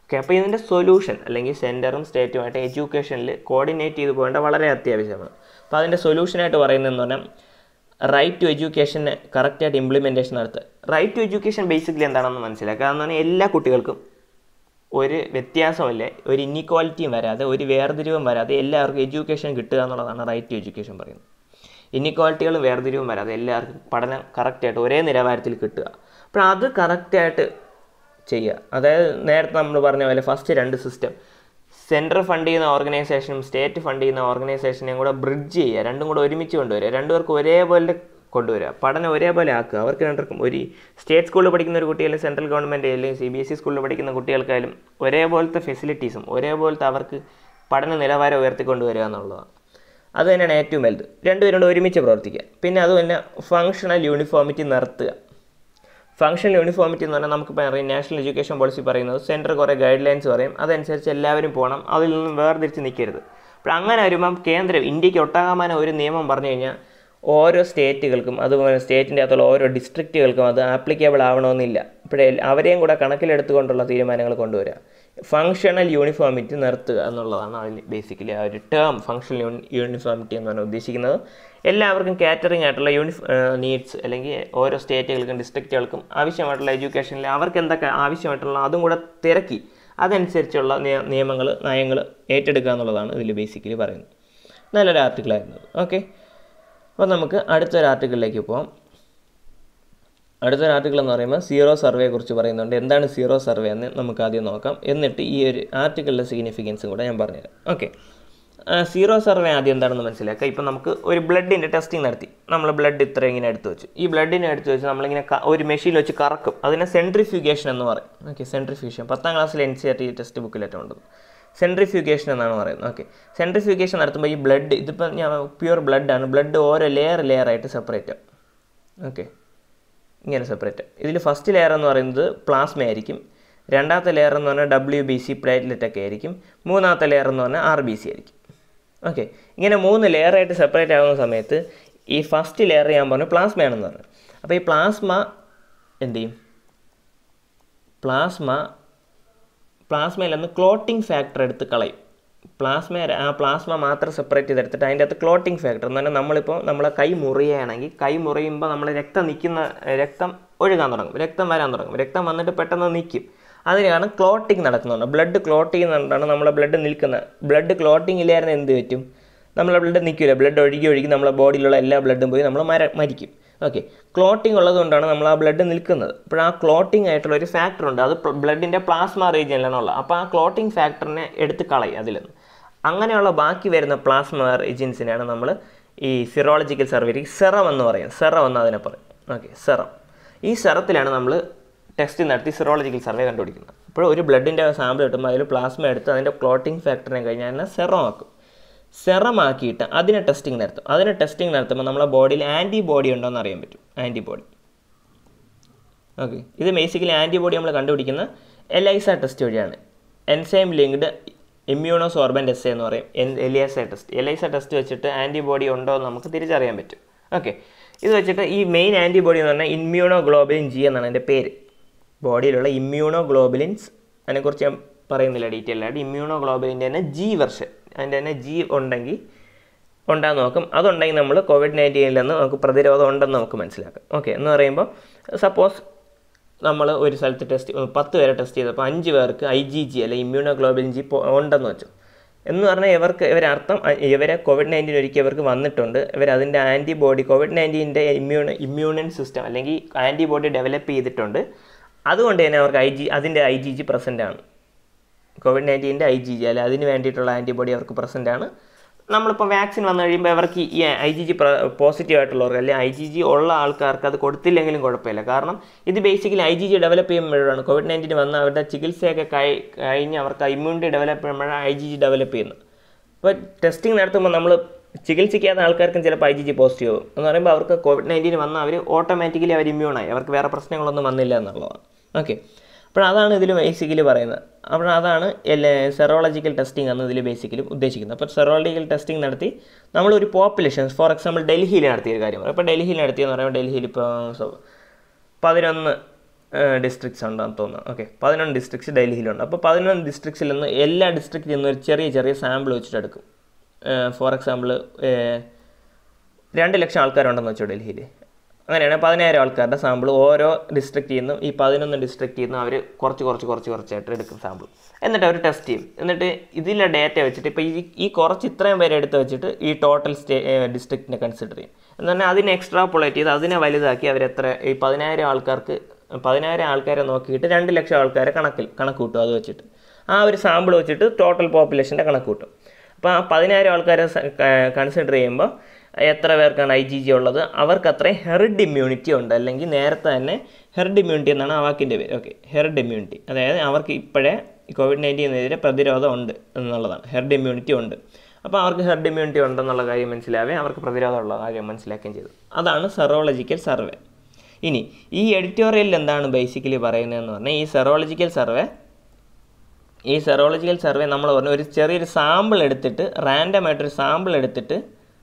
ഓക്കെ അപ്പോൾ ഇതിൻ്റെ സൊല്യൂഷൻ അല്ലെങ്കിൽ സെൻറ്ററും സ്റ്റേറ്റുമായിട്ട് എഡ്യൂക്കേഷനിൽ കോർഡിനേറ്റ് ചെയ്ത് പോകേണ്ട വളരെ അത്യാവശ്യമാണ് അപ്പോൾ അതിൻ്റെ സൊല്യൂഷനായിട്ട് പറയുന്നതെന്ന് പറഞ്ഞാൽ റൈറ്റ് ടു എഡ്യൂക്കേഷന് കറക്റ്റായിട്ട് ഇംപ്ലിമെൻറ്റേഷൻ നടത്തുക റൈറ്റ് ടു എഡ്യൂക്കേഷൻ ബേസിക്കലി എന്താണെന്ന് മനസ്സിലാക്കുക കാരണം പറഞ്ഞാൽ എല്ലാ കുട്ടികൾക്കും ഒരു വ്യത്യാസമില്ല ഒരു ഇന്നിക്വാലിറ്റിയും വരാതെ ഒരു വേർതിരിവും വരാതെ എല്ലാവർക്കും എഡ്യൂക്കേഷൻ കിട്ടുക എന്നുള്ളതാണ് റൈറ്റ് ടു എഡ്യൂക്കേഷൻ പറയുന്നത് ഇന്നിക്വാലിറ്റികളും വേർതിരിവും വരാതെ എല്ലാവർക്കും പഠനം കറക്റ്റായിട്ട് ഒരേ നിലവാരത്തിൽ കിട്ടുക അപ്പോൾ അത് കറക്റ്റായിട്ട് ചെയ്യുക അതായത് നേരത്തെ നമ്മൾ പറഞ്ഞ പോലെ ഫസ്റ്റ് രണ്ട് സിസ്റ്റം സെൻട്രൽ ഫണ്ട് ചെയ്യുന്ന ഓർഗനൈസേഷനും സ്റ്റേറ്റ് ഫണ്ട് ചെയ്യുന്ന ഓർഗനൈസേഷനെയും കൂടെ ബ്രിഡ്ജ് ചെയ്യുക രണ്ടും കൂടെ ഒരുമിച്ച് കൊണ്ടുവരിക രണ്ടുപേർക്കും ഒരേപോലെ കൊണ്ടുവരിക പഠനം ഒരേപോലെ ആക്കുക അവർക്ക് രണ്ടുപേർക്കും ഒരു സ്റ്റേറ്റ് സ്കൂളിൽ പഠിക്കുന്ന ഒരു കുട്ടിയായാലും സെൻട്രൽ ഗവൺമെൻറ് അല്ലെങ്കിൽ സി ബി എസ് ഇ സ്കൂളിൽ പഠിക്കുന്ന കുട്ടികൾക്കായാലും ഒരേപോലത്തെ ഫെസിലിറ്റീസും ഒരേപോലത്തെ അവർക്ക് പഠന നിലവാരം ഉയർത്തിക്കൊണ്ടുവരിക എന്നുള്ളതാണ് അത് തന്നെയാണ് ഏറ്റവും വലുത് രണ്ടുപേരും കൂടെ ഒരുമിച്ച് പ്രവർത്തിക്കുക പിന്നെ അതുതന്നെ ഫങ്ഷണൽ യൂണിഫോമിറ്റി നിർത്തുക ഫങ്ഷണൽ യൂണിഫോമിറ്റി എന്ന് പറഞ്ഞാൽ നമുക്ക് പറയാം നാഷണൽ എഡ്യൂക്കേഷൻ പോളിസി പറയുന്നത് സെൻറ്റർ കുറേ ഗൈഡ് ലൈൻസ് പറയും അതനുസരിച്ച് എല്ലാവരും പോകണം അതിൽ നിന്നും വേർതിരിച്ച് നിൽക്കരുത് അപ്പോൾ അങ്ങനെ വരുമ്പം കേന്ദ്രം ഇന്ത്യക്ക് ഒട്ടാകമാനം ഒരു നിയമം പറഞ്ഞു കഴിഞ്ഞാൽ ഓരോ സ്റ്റേറ്റുകൾക്കും അതുപോലെ സ്റ്റേറ്റിൻ്റെ അകത്തുള്ള ഓരോ ഡിസ്ട്രിക്റ്റുകൾക്കും അത് ആപ്ലിക്കബിൾ ആവണമെന്നില്ല ഇപ്പോഴേ അവരെയും കൂടെ കണക്കിലെടുത്തുകൊണ്ടുള്ള തീരുമാനങ്ങൾ കൊണ്ടുവരിക ഫങ്ഷണൽ യൂണിഫോമിറ്റി നിർത്തുക എന്നുള്ളതാണ് അതിൽ ബേസിക്കലി ആ ഒരു ടേം ഫങ്ഷണൽ യൂണിഫോമിറ്റി എന്ന് പറഞ്ഞാൽ ഉദ്ദേശിക്കുന്നത് എല്ലാവർക്കും കാറ്ററിംഗ് ആയിട്ടുള്ള യൂണിഫ് നീഡ്സ് അല്ലെങ്കിൽ ഓരോ സ്റ്റേറ്റുകൾക്കും ഡിസ്ട്രിക്റ്റുകൾക്കും ആവശ്യമായിട്ടുള്ള എഡ്യൂക്കേഷനിൽ അവർക്ക് എന്തൊക്കെ ആവശ്യമായിട്ടുള്ള അതും കൂടെ തിരക്കി അതനുസരിച്ചുള്ള നിയമങ്ങൾ നയങ്ങൾ ഏറ്റെടുക്കുക എന്നുള്ളതാണ് ഇതിൽ ബേസിക്കലി പറയുന്നത് നല്ലൊരു ആർട്ടിക്കിളായിരുന്നു ഓക്കെ അപ്പോൾ നമുക്ക് അടുത്തൊരു ആർട്ടിക്കിളിലേക്ക് പോകാം അടുത്തൊരു ആർട്ടിക്കിൾ എന്ന് പറയുമ്പോൾ സീറോ സർവേയെ കുറിച്ച് പറയുന്നുണ്ട് എന്താണ് സീറോ സർവേ എന്ന് നമുക്ക് ആദ്യം നോക്കാം എന്നിട്ട് ഈ ഒരു ആർട്ടിക്കിളിൻ്റെ സിഗ്നിഫിക്കൻസും കൂടെ ഞാൻ പറഞ്ഞുതരാം ഓക്കെ സീറോ സർവേ ആദ്യം എന്താണെന്ന് മനസ്സിലാക്കുക ഇപ്പം നമുക്ക് ഒരു ബ്ലഡിൻ്റെ ടെസ്റ്റിംഗ് നടത്തി നമ്മൾ ബ്ലഡ് ഇത്ര ഇങ്ങനെ എടുത്ത് വെച്ചു ഈ ബ്ലഡിനെ എടുത്ത് വെച്ച് നമ്മളിങ്ങനെ ഒരു മെഷീനിൽ വെച്ച് കറക്കും അതിനെ സെൻട്രിഫ്യൂഗേഷൻ എന്ന് പറയും ഓക്കെ സെൻട്രിഫ്യൂഷൻ പത്താം ക്ലാസ്സിൽ N C R T text ബുക്കിലേറ്റം ഉണ്ട് സെൻട്രിഫ്യൂഗേഷൻ എന്നാണ് പറയുന്നത് ഓക്കെ സെൻട്രിഫ്യൂഗേഷൻ നടത്തുമ്പോൾ ഈ ബ്ലഡ് ഇതിപ്പോൾ ഞാൻ പ്യുവർ ബ്ലഡാണ് ബ്ലഡ് ഓരോ ലെയർ ലെയർ ആയിട്ട് സെപ്പറേറ്റ് ആവും ഓക്കെ ഇങ്ങനെ സെപ്പറേറ്റ് ഇതിൽ ഫസ്റ്റ് ലെയർ എന്ന് പറയുന്നത് പ്ലാസ്മ ആയിരിക്കും രണ്ടാമത്തെ ലെയർ എന്ന് പറഞ്ഞാൽ ഡബ്ല്യു ബി സി പ്ലേറ്റ്ലെറ്റ് ഒക്കെ ആയിരിക്കും മൂന്നാമത്തെ ലെയർ എന്ന് പറഞ്ഞാൽ ആർ ബി സി ആയിരിക്കും ഓക്കെ ഇങ്ങനെ മൂന്ന് ലെയറായിട്ട് സെപ്പറേറ്റ് ആകുന്ന സമയത്ത് ഈ ഫസ്റ്റ് ലെയർ ഞാൻ പറഞ്ഞു പ്ലാസ്മയാണെന്ന് പറഞ്ഞു അപ്പോൾ ഈ പ്ലാസ്മ എന്ത് ചെയ്യും പ്ലാസ്മ പ്ലാസ്മയിൽ നിന്ന് ക്ലോട്ടിംഗ് ഫാക്ടർ എടുത്ത് കളയും പ്ലാസ്മ ആ പ്ലാസ്മ മാത്രം സെപ്പറേറ്റ് ചെയ്തെടുത്തിട്ട് അതിൻ്റെ അകത്ത് ക്ലോട്ടിംഗ് ഫാക്ടർ എന്ന് പറഞ്ഞാൽ നമ്മളിപ്പോൾ നമ്മളെ കൈ മുറിയുകയാണെങ്കിൽ കൈ മുറിയുമ്പോൾ നമ്മൾ രക്തം നിൽക്കുന്ന രക്തം ഒഴുകാൻ തുടങ്ങും രക്തം വരാൻ തുടങ്ങും രക്തം വന്നിട്ട് പെട്ടെന്ന് നിൽക്കും അതിനാണ് ക്ലോട്ടിങ് നടക്കുന്നുണ്ട് ബ്ലഡ് ക്ലോട്ട് ചെയ്യുന്നതുകൊണ്ടാണ് നമ്മളെ ബ്ലഡ് നിൽക്കുന്നത് ബ്ലഡ് ക്ലോട്ടിങ് ഇല്ലായിരുന്നു എന്ത് പറ്റും നമ്മളെ ബ്ലഡ് നിൽക്കില്ല ബ്ലഡ് ഒഴുകി ഒഴുകി നമ്മളെ ബോഡിയിലുള്ള എല്ലാ ബ്ലഡും പോയി നമ്മൾ മര മരിക്കും ഓക്കെ ക്ലോട്ടിംഗ് ഉള്ളതുകൊണ്ടാണ് നമ്മൾ ആ ബ്ലഡ് നിൽക്കുന്നത് അപ്പോൾ ആ ക്ലോട്ടിംഗ് ആയിട്ടുള്ള ഒരു ഫാക്ടർ ഉണ്ട് അത് ബ്ലഡിൻ്റെ പ്ലാസ്മ റീജിയനിലാണ് ഉള്ളത് അപ്പോൾ ആ ക്ലോട്ടിംഗ് ഫാക്ടറിനെ എടുത്ത് കളയും അതിൽ നിന്ന് അങ്ങനെയുള്ള ബാക്കി വരുന്ന പ്ലാസ്മ റീജിയൻസിനെയാണ് നമ്മൾ ഈ സിറോളജിക്കൽ സർവേ സെറം എന്ന് പറയും സെറം എന്ന് അതിനെ പറയും ഓക്കെ സെറം ഈ സെറത്തിലാണ് നമ്മൾ ടെസ്റ്റ് നടത്തി സിറോളജിക്കൽ സർവേ കണ്ടുപിടിക്കുന്നത് അപ്പോൾ ഒരു ബ്ലഡിൻ്റെ സാമ്പിൾ കിട്ടുമ്പോൾ അതിൽ പ്ലാസ്മ എടുത്ത് അതിൻ്റെ ക്ലോട്ടിംഗ് ഫാക്ടറിനെ കഴിഞ്ഞാൽ അതിനെ സെറം ആക്കും സെറമാക്കിയിട്ട് അതിനെ ടെസ്റ്റിംഗ് നടത്തും അതിനെ ടെസ്റ്റിംഗ് നടത്തുമ്പോൾ നമ്മളെ ബോഡിയിൽ ആൻറ്റിബോഡി ഉണ്ടോ എന്ന് അറിയാൻ പറ്റും ആൻറ്റിബോഡി ഓക്കെ ഇത് ബേസിക്കലി ആൻറ്റിബോഡി നമ്മൾ കണ്ടുപിടിക്കുന്ന എലൈസ ടെസ്റ്റ് വഴിയാണ് enzyme linked immunosorbent S എന്ന് പറയും എൻ എലിയസ ടെസ്റ്റ് എലൈസ ടെസ്റ്റ് വെച്ചിട്ട് ആൻറ്റിബോഡി ഉണ്ടോ എന്ന് നമുക്ക് തിരിച്ചറിയാൻ പറ്റും ഓക്കെ ഇത് വെച്ചിട്ട് ഈ മെയിൻ ആൻറ്റിബോഡി എന്ന് പറഞ്ഞാൽ ഇമ്മ്യൂണോ ഗ്ലോബലിൻ ജി എന്നാണ് എൻ്റെ പേര് ബോഡിയിലുള്ള ഇമ്മ്യൂണോ ഗ്ലോബലിൻസ് അതിനെക്കുറിച്ച് ഞാൻ പറയുന്നില്ല ഡീറ്റെയിൽ ആയിട്ട് ഇമ്മ്യൂണോ ഗ്ലോബലിൻ്റെ തന്നെ ജി വെർഷൻ അതിൻ്റെ തന്നെ ജി ഉണ്ടെങ്കിൽ ഉണ്ടാകുന്ന നോക്കും അതുണ്ടെങ്കിൽ നമ്മൾ കോവിഡ് നയൻറ്റീനിൽ നിന്ന് നമുക്ക് പ്രതിരോധം ഉണ്ടെന്ന് നമുക്ക് മനസ്സിലാക്കാം ഓക്കെ എന്ന് പറയുമ്പോൾ സപ്പോസ് നമ്മൾ ഒരു സ്ഥലത്ത് ടെസ്റ്റ് പത്ത് പേരെ ടെസ്റ്റ് ചെയ്തപ്പോൾ അഞ്ച് പേർക്ക് ഐ ജി ജി അല്ലെങ്കിൽ ഇമ്മ്യൂണോ ഗ്ലോബലിൻ ജി ഉണ്ടെന്ന് വെച്ചു എന്ന് പറഞ്ഞാൽ ഇവർക്ക് ഇവരർത്ഥം ഇവരെ കോവിഡ് നയൻറ്റീൻ ഒരിക്കൽ ഇവർക്ക് വന്നിട്ടുണ്ട് ഇവർ അതിൻ്റെ ആൻറ്റിബോഡി കോവിഡ് നയൻറ്റീൻ്റെ ഇമ്മ്യൂൺ ഇമ്മ്യൂണൻ സിസ്റ്റം അല്ലെങ്കിൽ ആൻറ്റിബോഡി ഡെവലപ്പ് ചെയ്തിട്ടുണ്ട് അതുകൊണ്ട് തന്നെ അവർക്ക് ഐ ജി അതിൻ്റെ ഐ ജി ജി പ്രസൻ്റ് ആണ് കോവിഡ് നയൻറ്റീൻ്റെ ഐ ജി ജി അല്ലെ അതിന് വേണ്ടിയിട്ടുള്ള ആൻറ്റിബോഡി അവർക്ക് പ്രസൻ്റ് ആണ് നമ്മളിപ്പോൾ വാക്സിൻ വന്നു കഴിയുമ്പോൾ അവർക്ക് ഈ ഐ ജി ജി പോസിറ്റീവ് ആയിട്ടുള്ളവർക്ക് അല്ലെങ്കിൽ ഐ ജി ജി ഉള്ള ആൾക്കാർക്ക് അത് കൊടുത്തില്ലെങ്കിലും കുഴപ്പമില്ല കാരണം ഇത് basically I G G develop ചെയ്യുമ്പോഴാണ് കോവിഡ് നയൻറ്റീൻ വന്ന അവരുടെ ചികിത്സയൊക്കെ കഴി കഴിഞ്ഞ് അവർക്ക് ഇമ്മ്യൂണിറ്റി ഡെവലപ്പ് ചെയ്യുമ്പോഴാണ് ഐ ജി ജി ഡെവലപ്പ് ചെയ്യുന്നത് അപ്പോൾ ടെസ്റ്റിംഗ് നടത്തുമ്പോൾ നമ്മൾ ചികിത്സിക്കാത്ത ആൾക്കാർക്കും ചിലപ്പോൾ ഐ ജി ജി പോസിറ്റീവ് ആവും എന്ന് പറയുമ്പോൾ അവർക്ക് കോവിഡ് നയൻറ്റീൻ വന്നാൽ അവർ ഓട്ടോമാറ്റിക്കലി അവർ ഇമ്മ്യൂണായി അവർക്ക് വേറെ പ്രശ്നങ്ങളൊന്നും വന്നില്ല എന്നുള്ളതാണ് ഓക്കെ അപ്പോൾ അതാണ് ഇതിൽ ബേസിക്കലി പറയുന്നത് അപ്പോൾ അതാണ് സെറോളജിക്കൽ ടെസ്റ്റിംഗ് എന്ന് ഇതിൽ ബേസിക്കലി ഉദ്ദേശിക്കുന്നത് അപ്പോൾ സെറോളജിക്കൽ ടെസ്റ്റിംഗ് നടത്തി നമ്മളൊരു പോപ്പുലേഷൻ ഫോർ എക്സാമ്പിൾ ഡൽഹിയിൽ നടത്തിയ ഒരു കാര്യം അപ്പോൾ ഡൽഹിയിൽ നടത്തിയെന്ന് പറയുമ്പോൾ ഡൽഹിയിൽ ഇപ്പോൾ പതിനൊന്ന് ഡിസ്ട്രിക്ട്സ് ഉണ്ടെന്ന് തോന്നുന്നു ഓക്കെ പതിനൊന്ന് ഡിസ്ട്രിക്ട്സ് ഡൽഹിയിലുണ്ട് അപ്പോൾ പതിനൊന്ന് ഡിസ്ട്രിക്ട്സിൽ നിന്ന് എല്ലാ ഡിസ്ട്രിക്റ്റിൽ നിന്നും ഒരു ചെറിയ ചെറിയ സാമ്പിൾ വെച്ചിട്ട് എടുക്കും ഫോർ എക്സാമ്പിൾ രണ്ട് ലക്ഷം ആൾക്കാരുണ്ടെന്ന് വെച്ചോ ഡൽഹിയിൽ അങ്ങനെയാണെങ്കിൽ പതിനായിരം ആൾക്കാരുടെ സാമ്പിൾ ഓരോ ഡിസ്ട്രിക്റ്റിൽ നിന്നും ഈ പതിനൊന്ന് ഡിസ്ട്രിക്റ്റിൽ നിന്നും അവർ കുറച്ച് കുറച്ച് കുറച്ച് കുറച്ചായിട്ട് എടുക്കും സാമ്പിൾ എന്നിട്ട് അവർ ടെസ്റ്റ് ചെയ്യും എന്നിട്ട് ഇതിലെ ഡേറ്റ വെച്ചിട്ട് ഇപ്പോൾ ഈ ഈ കുറച്ച് ഇത്രയും പേരെ എടുത്ത് വെച്ചിട്ട് ഈ ടോട്ടൽ സ്റ്റേ ഡിസ്ട്രിക്റ്റിനെ കൺസിഡർ ചെയ്യും എന്ന് പറഞ്ഞാൽ അതിനെ എക്സ്ട്രാപ്പുളേറ്റ് ചെയ്ത് അതിനെ വലുതാക്കി അവർ എത്ര ഈ പതിനായിരം ആൾക്കാർക്ക് പതിനായിരം ആൾക്കാരെ നോക്കിയിട്ട് രണ്ട് ലക്ഷം ആൾക്കാരെ കണക്കിൽ കണക്ക് കൂട്ടും അത് വെച്ചിട്ട് ആ ഒരു സാമ്പിൾ വെച്ചിട്ട് ടോട്ടൽ പോപ്പുലേഷൻ്റെ കണക്ക് കൂട്ടും അപ്പോൾ ആ പതിനായിരം ആൾക്കാരെ കൺസിഡർ ചെയ്യുമ്പോൾ എത്ര പേർക്കാണ് ഐ ജി ജി ഉള്ളത് അവർക്ക് അത്രയും ഹെർഡ് ഇമ്മ്യൂണിറ്റി ഉണ്ട് അല്ലെങ്കിൽ നേരത്തെ തന്നെ ഹെർഡ് ഇമ്മ്യൂണിറ്റി എന്നാണ് ആ വാക്കിൻ്റെ പേര് ഓക്കെ ഹെർഡ് ഇമ്മ്യൂണിറ്റി അതായത് അവർക്ക് ഇപ്പോഴേ കോവിഡ് നയൻറ്റീനെതിരെ പ്രതിരോധം ഉണ്ട് എന്നുള്ളതാണ് ഹെർഡ് ഇമ്മ്യൂണിറ്റി ഉണ്ട് അപ്പോൾ അവർക്ക് ഹെർഡ് ഇമ്മ്യൂണിറ്റി ഉണ്ടെന്നുള്ള കാര്യം മനസ്സിലാവുകയും അവർക്ക് പ്രതിരോധമുള്ള കാര്യം മനസ്സിലാക്കുകയും ചെയ്തു അതാണ് സെറോളജിക്കൽ സർവേ ഇനി ഈ എഡിറ്റോറിയലിൽ എന്താണ് ബേസിക്കലി പറയുന്നതെന്ന് പറഞ്ഞാൽ ഈ സെറോളജിക്കൽ സർവേ ഈ സെറോളജിക്കൽ സർവേ നമ്മൾ പറഞ്ഞ ഒരു ചെറിയൊരു സാമ്പിൾ എടുത്തിട്ട് റാൻഡമായിട്ടൊരു സാമ്പിൾ എടുത്തിട്ട്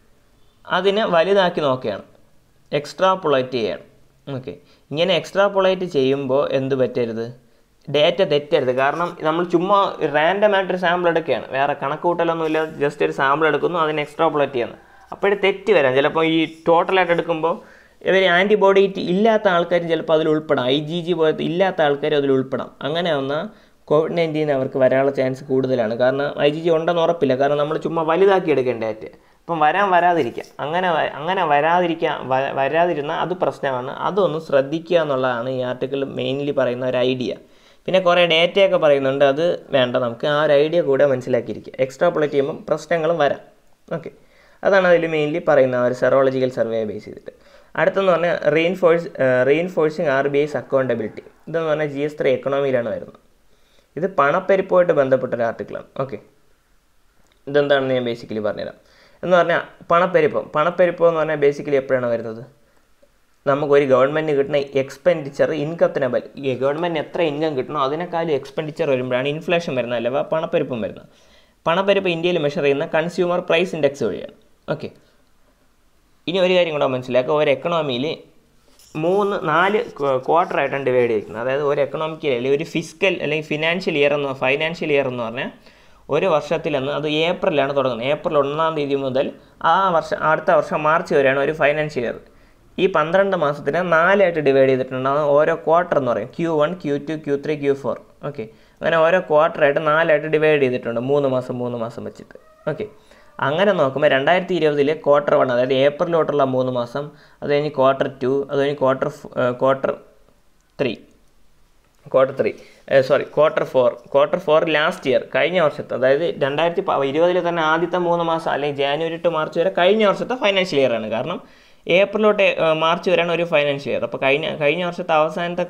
അതിനെ വലുതാക്കി നോക്കുകയാണ് എക്സ്ട്രാപുളേറ്റ് ചെയ്യണം ഓക്കെ ഇങ്ങനെ എക്സ്ട്രാപുളേറ്റ് ചെയ്യുമ്പോൾ എന്ത് പറ്റരുത് ഡേറ്റ തെറ്റരുത് കാരണം നമ്മൾ ചുമ്മാ റാൻഡമായിട്ടൊരു സാമ്പിൾ എടുക്കുകയാണ് വേറെ കണക്കൂട്ടലൊന്നുമില്ല ജസ്റ്റ് ഒരു സാമ്പിൾ എടുക്കുന്നു അതിനെ എക്സ്ട്രാപുളേറ്റ് ചെയ്യുന്നു അപ്പോഴേ തെറ്റ് വരാം ചിലപ്പോൾ ഈ ടോട്ടലായിട്ട് എടുക്കുമ്പോൾ ഇവർ ആൻറ്റിബോഡി ഇല്ലാത്ത ആൾക്കാരും ചിലപ്പോൾ അതിൽ ഉൾപ്പെടാം ഐ ജി ജി പോലത്തെ ഇല്ലാത്ത ആൾക്കാരും അതിൽ ഉൾപ്പെടാം അങ്ങനെ വന്നാൽ കോവിഡ് നയൻറ്റീൻ അവർക്ക് വരാനുള്ള ചാൻസ് കൂടുതലാണ് കാരണം ഐ ജി ജി ഉണ്ടെന്ന് ഉറപ്പില്ല കാരണം നമ്മൾ ചുമ്മാ വലുതാക്കി എടുക്കേണ്ട ഡേറ്റ് ഇപ്പം വരാൻ വരാതിരിക്കാം അങ്ങനെ വ- അങ്ങനെ വരാതിരിക്കാൻ വ- വരാതിരുന്ന അത് പ്രശ്നമാണ് അതൊന്ന് ശ്രദ്ധിക്കുക എന്നുള്ളതാണ് ഈ ആർട്ടിക്കിൾ മെയിൻലി പറയുന്ന ഒരു ഐഡിയ പിന്നെ കുറേ ഡേറ്റയൊക്കെ പറയുന്നുണ്ട് അത് വേണ്ട നമുക്ക് ആ ഒരു ഐഡിയ കൂടെ മനസ്സിലാക്കിയിരിക്കുക എക്സ്ട്രാപുളേറ്റ് ചെയ്യുമ്പം പ്രശ്നങ്ങളും വരാം ഓക്കെ അതാണ് അതിൽ മെയിൻലി പറയുന്ന ആ ഒരു സെറോളജിക്കൽ സർവേ ബേസ് ചെയ്തിട്ട് അടുത്തെന്ന് പറഞ്ഞാൽ reinforce reinforcing R B I's accountability ഇതെന്ന് പറഞ്ഞാൽ ജി എസ് ത്രീ എക്കണോമിയിലാണ് വരുന്നത് ഇത് പണപ്പെരുപ്പമായിട്ട് ബന്ധപ്പെട്ട ഒരു ആർട്ടിക്കിളാണ് ഓക്കെ ഇതെന്താണെന്ന് ഞാൻ ബേസിക്കലി പറഞ്ഞുതരാം എന്ന് പറഞ്ഞാൽ പണപ്പെരുപ്പം പണപ്പെരുപ്പം എന്ന് പറഞ്ഞാൽ ബേസിക്കലി എപ്പോഴാണ് വരുന്നത് നമുക്കൊരു ഗവൺമെൻറ് കിട്ടുന്ന എക്സ്പെൻഡിച്ചർ ഇൻകത്തിനെ ബൽ ഈ ഗവൺമെൻറ് എത്ര ഇൻകം കിട്ടണോ അതിനേക്കാളും എക്സ്പെൻഡിച്ചർ വരുമ്പോഴാണ് ഇൻഫ്ലേഷൻ വരുന്നത് അല്ല പണപ്പെരുപ്പം വരുന്നത് പണപ്പെരുപ്പം ഇന്ത്യയിൽ മെഷർ ചെയ്യുന്ന കൺസ്യൂമർ പ്രൈസ് ഇൻഡെക്സ് വഴിയാണ് ഓക്കെ ഇനി ഒരു കാര്യം കൂടെ മനസ്സിലാക്കുക ഒരു എക്കണോമിയിൽ മൂന്ന് നാല് ക്വാർട്ടർ ആയിട്ടാണ് ഡിവൈഡ് ചെയ്തിരിക്കുന്നത് അതായത് ഒരു എക്കണോമിക്കൽ അല്ലെങ്കിൽ ഒരു ഫിസിക്കൽ അല്ലെങ്കിൽ ഫിനാൻഷ്യൽ ഇയർ എന്ന് ഫൈനാൻഷ്യൽ ഇയർ എന്ന് പറഞ്ഞാൽ ഒരു വർഷത്തിലെന്ന് അത് ഏപ്രിലാണ് തുടങ്ങുന്നത് ഏപ്രിൽ ഒന്നാം തീയതി മുതൽ ആ വർഷം അടുത്ത വർഷം മാർച്ച് വരെയാണ് ഒരു ഫൈനാൻഷ്യൽ ഇയർ ഈ പന്ത്രണ്ട് മാസത്തിനെ നാലായിട്ട് ഡിവൈഡ് ചെയ്തിട്ടുണ്ടാകുന്ന ഓരോ ക്വാർട്ടർ എന്ന് പറയും Q one Q two Q three Q four okay അങ്ങനെ ഓരോ ക്വാർട്ടറായിട്ട് നാലായിട്ട് ഡിവൈഡ് ചെയ്തിട്ടുണ്ട് മൂന്ന് മാസം മൂന്ന് മാസം വെച്ചിട്ട് ഓക്കെ അങ്ങനെ നോക്കുമ്പോൾ രണ്ടായിരത്തി ഇരുപതിൽ ക്വാർട്ടർ വൺ അതായത് ഏപ്രിൽ തൊട്ടുള്ള മൂന്ന് മാസം അത് കഴിഞ്ഞ് ക്വാർട്ടർ ടു അത് കഴിഞ്ഞ് quarter quarter three quarter three sorry quarter four quarter four last year കഴിഞ്ഞ വർഷത്തെ അതായത് രണ്ടായിരത്തി ഇരുപതിൽ തന്നെ ആദ്യത്തെ മൂന്ന് മാസം അല്ലെങ്കിൽ ജാനുവരി ടു മാർച്ച് വരെ കഴിഞ്ഞ വർഷത്തെ ഫൈനാൻഷ്യൽ ഇയർ ആണ് കാരണം ഏപ്രിൽ തൊട്ട് ഏഹ്, മാർച്ച് വരെയാണ് ഒരു ഫൈനാൻഷ്യൽ ഇയർ അപ്പോൾ കഴിഞ്ഞ കഴിഞ്ഞ വർഷത്തെ അവസാനത്തെ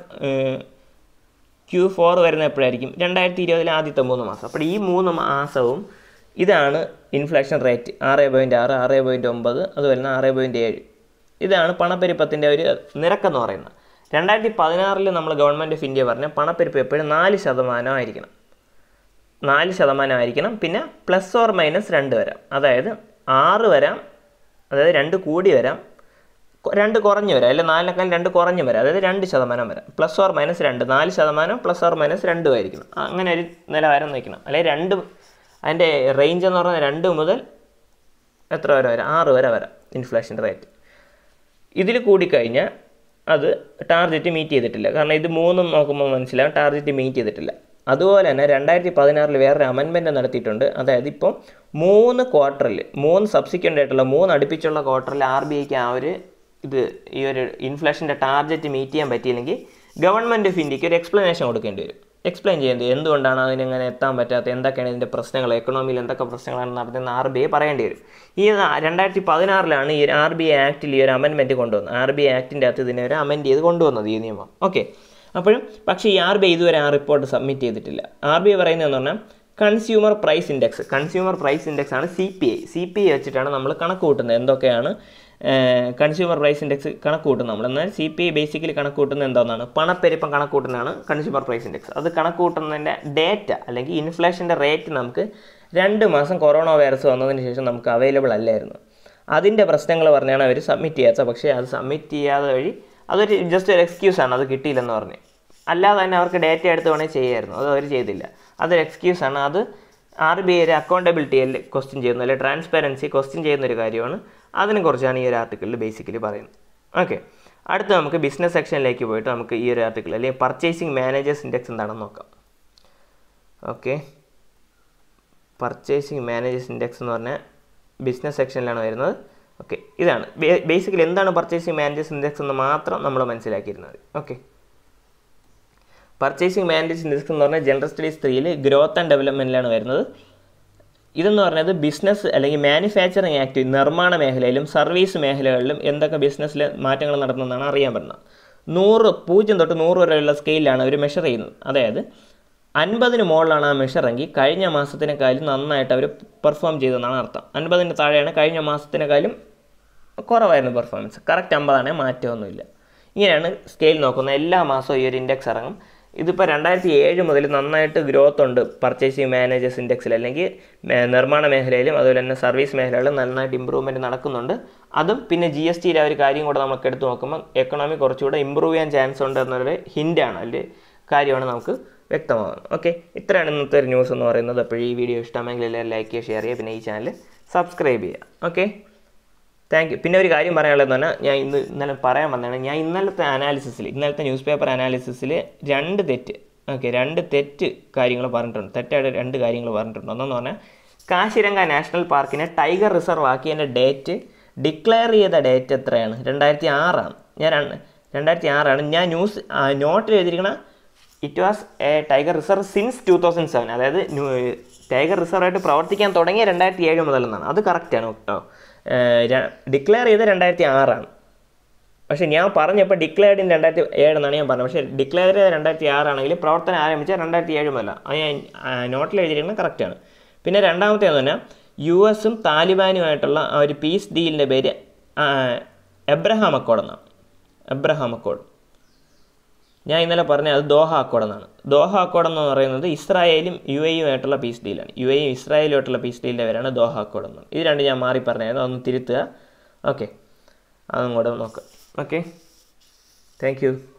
ക്യൂ ഫോർ വരുന്ന എപ്പോഴായിരിക്കും രണ്ടായിരത്തി ഇരുപതിലെ ആദ്യത്തെ മൂന്ന് മാസം അപ്പോൾ ഈ മൂന്ന് മാസവും ഇതാണ് ഇൻഫ്ലേഷൻ റേറ്റ് ആറ് പോയിൻറ്റ് ആറ് ആറ് പോയിൻറ്റ് ഒമ്പത് അത് വരുന്ന ആറ് പോയിൻറ്റ് ഏഴ് ഇതാണ് പണപ്പെരുപ്പത്തിൻ്റെ ഒരു നിരക്കെന്ന് പറയുന്നത് രണ്ടായിരത്തി പതിനാറിൽ നമ്മൾ ഗവൺമെൻറ് ഓഫ് ഇന്ത്യ പറഞ്ഞ പണപ്പെരുപ്പം എപ്പോഴും നാല് ശതമാനമായിരിക്കണം നാല് ശതമാനമായിരിക്കണം പിന്നെ പ്ലസ് ഓർ മൈനസ് രണ്ട് വരാം അതായത് ആറ് വരാം അതായത് രണ്ട് കൂടി വരാം കൊ- രണ്ട് കുറഞ്ഞു വരാം അല്ലെങ്കിൽ നാലിനേക്കാൾ രണ്ട് കുറഞ്ഞു വരാം അതായത് രണ്ട് ശതമാനം വരാം പ്ലസ് ഓർ മൈനസ് രണ്ട് നാല് ശതമാനം പ്ലസ് ഓർ മൈനസ് രണ്ടും ആയിരിക്കണം അങ്ങനെ ഒരു നിലവാരം നിൽക്കണം അല്ലെങ്കിൽ രണ്ട് അതിൻ്റെ റേഞ്ച് എന്ന് പറഞ്ഞാൽ രണ്ട് മുതൽ എത്ര വരെ വരാം ആറ് വരെ വരാം ഇൻഫ്ലേഷൻ റേറ്റ് ഇതിൽ കൂടിക്കഴിഞ്ഞാൽ അത് ടാർഗറ്റ് മീറ്റ് ചെയ്തിട്ടില്ല കാരണം ഇത് മൂന്നും നോക്കുമ്പോൾ മനസ്സിലാവും ടാർഗറ്റ് മീറ്റ് ചെയ്തിട്ടില്ല അതുപോലെ തന്നെ രണ്ടായിരത്തി പതിനാറിൽ വേറൊരു അമെൻമെൻറ്റ് നടത്തിയിട്ടുണ്ട് അതായത് ഇപ്പോൾ മൂന്ന് ക്വാർട്ടറിൽ മൂന്ന് സബ്സിക്വൻ്റ് ആയിട്ടുള്ള മൂന്ന് അടുപ്പിച്ചുള്ള ക്വാർട്ടറിൽ ആർ ബി ഐക്ക് ആ ഒരു ഇത് ഈ ഒരു ഇൻഫ്ലേഷൻ്റെ ടാർഗറ്റ് മീറ്റ് ചെയ്യാൻ പറ്റിയില്ലെങ്കിൽ ഗവൺമെൻറ് ഓഫ് ഇന്ത്യക്ക് ഒരു എക്സ്പ്ലനേഷൻ കൊടുക്കേണ്ടി വരും എക്സ്പ്ലെയിൻ ചെയ്യേണ്ടി വരും എന്തുകൊണ്ടാണ് അതിനെങ്ങനെ എത്താൻ പറ്റാത്തത് എന്തൊക്കെയാണ് ഇതിൻ്റെ പ്രശ്നങ്ങൾ എക്കണോമിയിൽ എന്തൊക്കെ പ്രശ്നങ്ങളാണ് നടത്തുന്നത് ആർ ബി ഐ പറയേണ്ടി വരും ഈ രണ്ടായിരത്തി പതിനാറിലാണ് ഈ ആർ ബി ഐ ആക്റ്റിൽ ഈ ഒരു അമെൻമെൻറ്റ് കൊണ്ടുവന്നത് ആർ ബി ഐ ആക്ടിൻ്റെ അകത്ത് ഇതിനെ ഒരു അമെൻഡ് ചെയ്ത് കൊണ്ടുവന്നത് ഈ നിയമം ഓക്കെ അപ്പോഴും പക്ഷേ ഈ ആർ ബി ഐ ഇതുവരെ ആ റിപ്പോർട്ട് സബ്മിറ്റ് ചെയ്തിട്ടില്ല ആർ ബി ഐ പറയുന്നതെന്ന് പറഞ്ഞാൽ consumer price index consumer price index ആണ് C P I C P I വെച്ചിട്ടാണ് നമ്മൾ കണക്ക് കൂട്ടുന്നത് എന്തൊക്കെയാണ് കൺസ്യൂമർ പ്രൈസ് ഇൻഡെക്സ് കണക്ക് കൂട്ടുന്നത് നമ്മൾ എന്നാൽ സി പി ഐ ബേസിക്കലി കണക്ക് കൂട്ടുന്നത് എന്താണെന്നാണ് പണപ്പെരുപ്പം കണക്ക് കൂട്ടുന്നതാണ് കൺസ്യൂമർ പ്രൈസ് ഇൻഡെക്സ് അത് കണക്ക് കൂട്ടുന്നതിൻ്റെ ഡേറ്റ അല്ലെങ്കിൽ ഇൻഫ്ലേഷൻ്റെ റേറ്റ് നമുക്ക് രണ്ട് മാസം കൊറോണ വൈറസ് വന്നതിന് ശേഷം നമുക്ക് അവൈലബിൾ അല്ലായിരുന്നു അതിൻ്റെ പ്രശ്നങ്ങൾ പറഞ്ഞാണ് അവർ സബ്മിറ്റ് ചെയ്യാത്തത് പക്ഷേ അത് സബ്മിറ്റ് ചെയ്യാതെ വഴി അതൊരു ജസ്റ്റ് ഒരു എക്സ്ക്യൂസാണ് അത് കിട്ടിയില്ലെന്ന് പറഞ്ഞ് അല്ലാതെ തന്നെ അവർക്ക് ഡേറ്റ എടുത്ത് വേണമെങ്കിൽ ചെയ്യായിരുന്നു അത് അവർ ചെയ്തില്ല അതൊരു എക്സ്ക്യൂസാണ് അത് ആർ ബി ഐയുടെ അക്കൗണ്ടബിലിറ്റിയിൽ ക്വസ്റ്റ്യൻ ചെയ്യുന്ന അല്ലെങ്കിൽ ട്രാൻസ്പെറൻസി ക്വസ്റ്റ്യൻ ചെയ്യുന്ന ഒരു കാര്യമാണ് അതിനെക്കുറിച്ചാണ് ഈ ഒരു ആർട്ടിക്കിളിൽ ബേസിക്കലി പറയുന്നത് ഓക്കെ അടുത്ത നമുക്ക് ബിസിനസ് സെക്ഷനിലേക്ക് പോയിട്ട് നമുക്ക് ഈ ഒരു ആർട്ടിക്കിൾ അല്ലെങ്കിൽ പർച്ചേസിങ് മാനേജേഴ്സ് ഇൻഡെക്സ് എന്താണെന്ന് നോക്കാം ഓക്കെ പർച്ചേസിങ് മാനേജേഴ്സ് ഇൻഡെക്സ് എന്ന് പറഞ്ഞാൽ ബിസിനസ് സെക്ഷനിലാണ് വരുന്നത് ഓക്കെ ഇതാണ് ബേസിക്കലി എന്താണ് പർച്ചേസിങ് മാനേജേഴ്സ് ഇൻഡെക്സ് എന്ന് മാത്രം നമ്മൾ മനസ്സിലാക്കിയിരുന്നത് ഓക്കെ പർച്ചേസിങ് മാനേജേഴ്സ് ഇൻഡെക്സ് എന്ന് പറഞ്ഞാൽ ജനറൽ സ്റ്റഡീസ് ത്രീയിൽ ഗ്രോത്ത് ആൻഡ് ഡെവലപ്മെൻറ്റിലാണ് വരുന്നത് ഇതെന്ന് പറഞ്ഞത് ബിസിനസ് അല്ലെങ്കിൽ മാനുഫാക്ചറിങ് ആക്ടിവിറ്റി നിർമ്മാണ മേഖലയിലും സർവീസ് മേഖലകളിലും എന്തൊക്കെ ബിസിനസ്സിൽ മാറ്റങ്ങൾ നടത്തുന്നതാണ് അറിയാൻ പറ്റുന്നത് നൂറ് പൂജ്യം തൊട്ട് നൂറ് വരെയുള്ള സ്കെയിലാണ് അവർ മെഷർ ചെയ്യുന്നത് അതായത് അൻപതിന് മുകളിലാണ് ആ മെഷറെങ്കിൽ കഴിഞ്ഞ മാസത്തിനേക്കാളും നന്നായിട്ട് അവർ പെർഫോം ചെയ്തെന്നാണ് അർത്ഥം അൻപതിന് താഴെയാണ് കഴിഞ്ഞ മാസത്തിനേക്കാളും കുറവായിരുന്നു പെർഫോമൻസ് കറക്റ്റ് അമ്പതാണ് മാറ്റമൊന്നുമില്ല ഇങ്ങനെയാണ് സ്കെയിൽ നോക്കുന്നത് എല്ലാ മാസവും ഈ ഒരു ഇൻഡെക്സ് ഇറങ്ങും ഇതിപ്പോൾ രണ്ടായിരത്തി ഏഴ് മുതൽ നന്നായിട്ട് ഗ്രോത്ത് ഉണ്ട് പർച്ചേസിങ് മാനേജേഴ്സ് ഇൻഡെക്സിൽ അല്ലെങ്കിൽ മേ- നിർമ്മാണ മേഖലയിലും അതുപോലെ തന്നെ സർവീസ് മേഖലകളിലും നന്നായിട്ട് ഇമ്പ്രൂവ്മെൻറ്റ് നടക്കുന്നുണ്ട് അതും പിന്നെ ജി എസ് ടിയിലെ ഒരു കാര്യം കൂടെ നമുക്ക് എടുത്ത് നോക്കുമ്പോൾ എക്കണോമി കുറച്ചുകൂടെ ഇമ്പ്രൂവ് ചെയ്യാൻ ചാൻസ് ഉണ്ട് എന്നൊരു ഹിൻ്റാണ് അല്ലെങ്കിൽ കാര്യമാണ് നമുക്ക് വ്യക്തമാകുന്നത് ഓക്കെ ഇത്രയാണ് ഇന്നത്തെ ഒരു ന്യൂസ് എന്ന് പറയുന്നത് അപ്പോൾ ഈ വീഡിയോ ഇഷ്ടമെങ്കിൽ എല്ലാവരും ലൈക്ക് ചെയ്യുക ഷെയർ ചെയ്യുക പിന്നെ ഈ ചാനൽ സബ്സ്ക്രൈബ് ചെയ്യുക ഓക്കെ താങ്ക് യു പിന്നെ ഒരു കാര്യം പറയാനുള്ളതെന്ന് പറഞ്ഞാൽ ഞാൻ ഇന്ന് ഇന്നലെ പറയാൻ വന്നതാണ് ഞാൻ ഇന്നലത്തെ അനാലിസിസിൽ ഇന്നലത്തെ ന്യൂസ് പേപ്പർ അനാലിസിസിൽ രണ്ട് തെറ്റ് ഓക്കെ രണ്ട് തെറ്റ് കാര്യങ്ങൾ പറഞ്ഞിട്ടുണ്ട് തെറ്റായിട്ട് രണ്ട് കാര്യങ്ങൾ പറഞ്ഞിട്ടുണ്ട് ഒന്നെന്ന് പറഞ്ഞാൽ കാശിരംഗ നാഷണൽ പാർക്കിനെ ടൈഗർ റിസർവ് ആക്കിയതിൻ്റെ ഡേറ്റ് ഡിക്ലെയർ ചെയ്ത ഡേറ്റ് എത്രയാണ് രണ്ടായിരത്തി ആറാണ് ഞാൻ രണ്ട്- രണ്ടായിരത്തി ആറാണ് ഞാൻ ന്യൂസ് നോട്ടിൽ എഴുതിയിരിക്കണ it was a tiger reserve since two thousand seven അതായത് ന്യൂ- ടൈഗർ റിസർവ് ആയിട്ട് പ്രവർത്തിക്കാൻ തുടങ്ങിയ രണ്ടായിരത്തി ഏഴ് മുതൽ എന്നാണ് അത് കറക്റ്റാണ് കേട്ടോ ഡിക്ലെയർ ചെയ്ത് രണ്ടായിരത്തി ആറാണ് പക്ഷേ ഞാൻ പറഞ്ഞപ്പോൾ ഡിക്ലെയർഡ് ഇൻ രണ്ടായിരത്തി ഏഴെന്നാണ് ഞാൻ പറഞ്ഞത് പക്ഷേ ഡിക്ലെയർ ചെയ്ത രണ്ടായിരത്തി ആറാണെങ്കിൽ പ്രവർത്തനം ആരംഭിച്ച രണ്ടായിരത്തി ഏഴ് മുതലാണ് അത് ഞാൻ നോട്ടിൽ എഴുതിയിരിക്കുന്നത് കറക്റ്റാണ് പിന്നെ രണ്ടാമത്തെ എന്ന് പറഞ്ഞാൽ യു എസും താലിബാനുമായിട്ടുള്ള ആ ഒരു പീസ് ഡീലിൻ്റെ പേര് ആ, എബ്രഹാം അക്കോഡ് എന്നാണ് എബ്രഹാം അക്കോഡ് ഞാൻ ഇന്നലെ പറഞ്ഞ അത് ദോഹ അക്കോഡ് എന്നാണ് ദോഹ അക്കോഡ് എന്ന് പറയുന്നത് ഇസ്രായേലും യു എയുമായിട്ടുള്ള പീസ് ഡീലാണ് യു എയും ഇസ്രായേലുമായിട്ടുള്ള പീസ് ഡീലിൻ്റെ പേരാണ് ദോഹ അക്കോഡ് എന്ന് ഇത് രണ്ട് ഞാൻ മാറി പറഞ്ഞായിരുന്നു അതൊന്ന് തിരുത്തുക ഓക്കെ അതും കൂടെ നോക്കാം ഓക്കെ താങ്ക് യു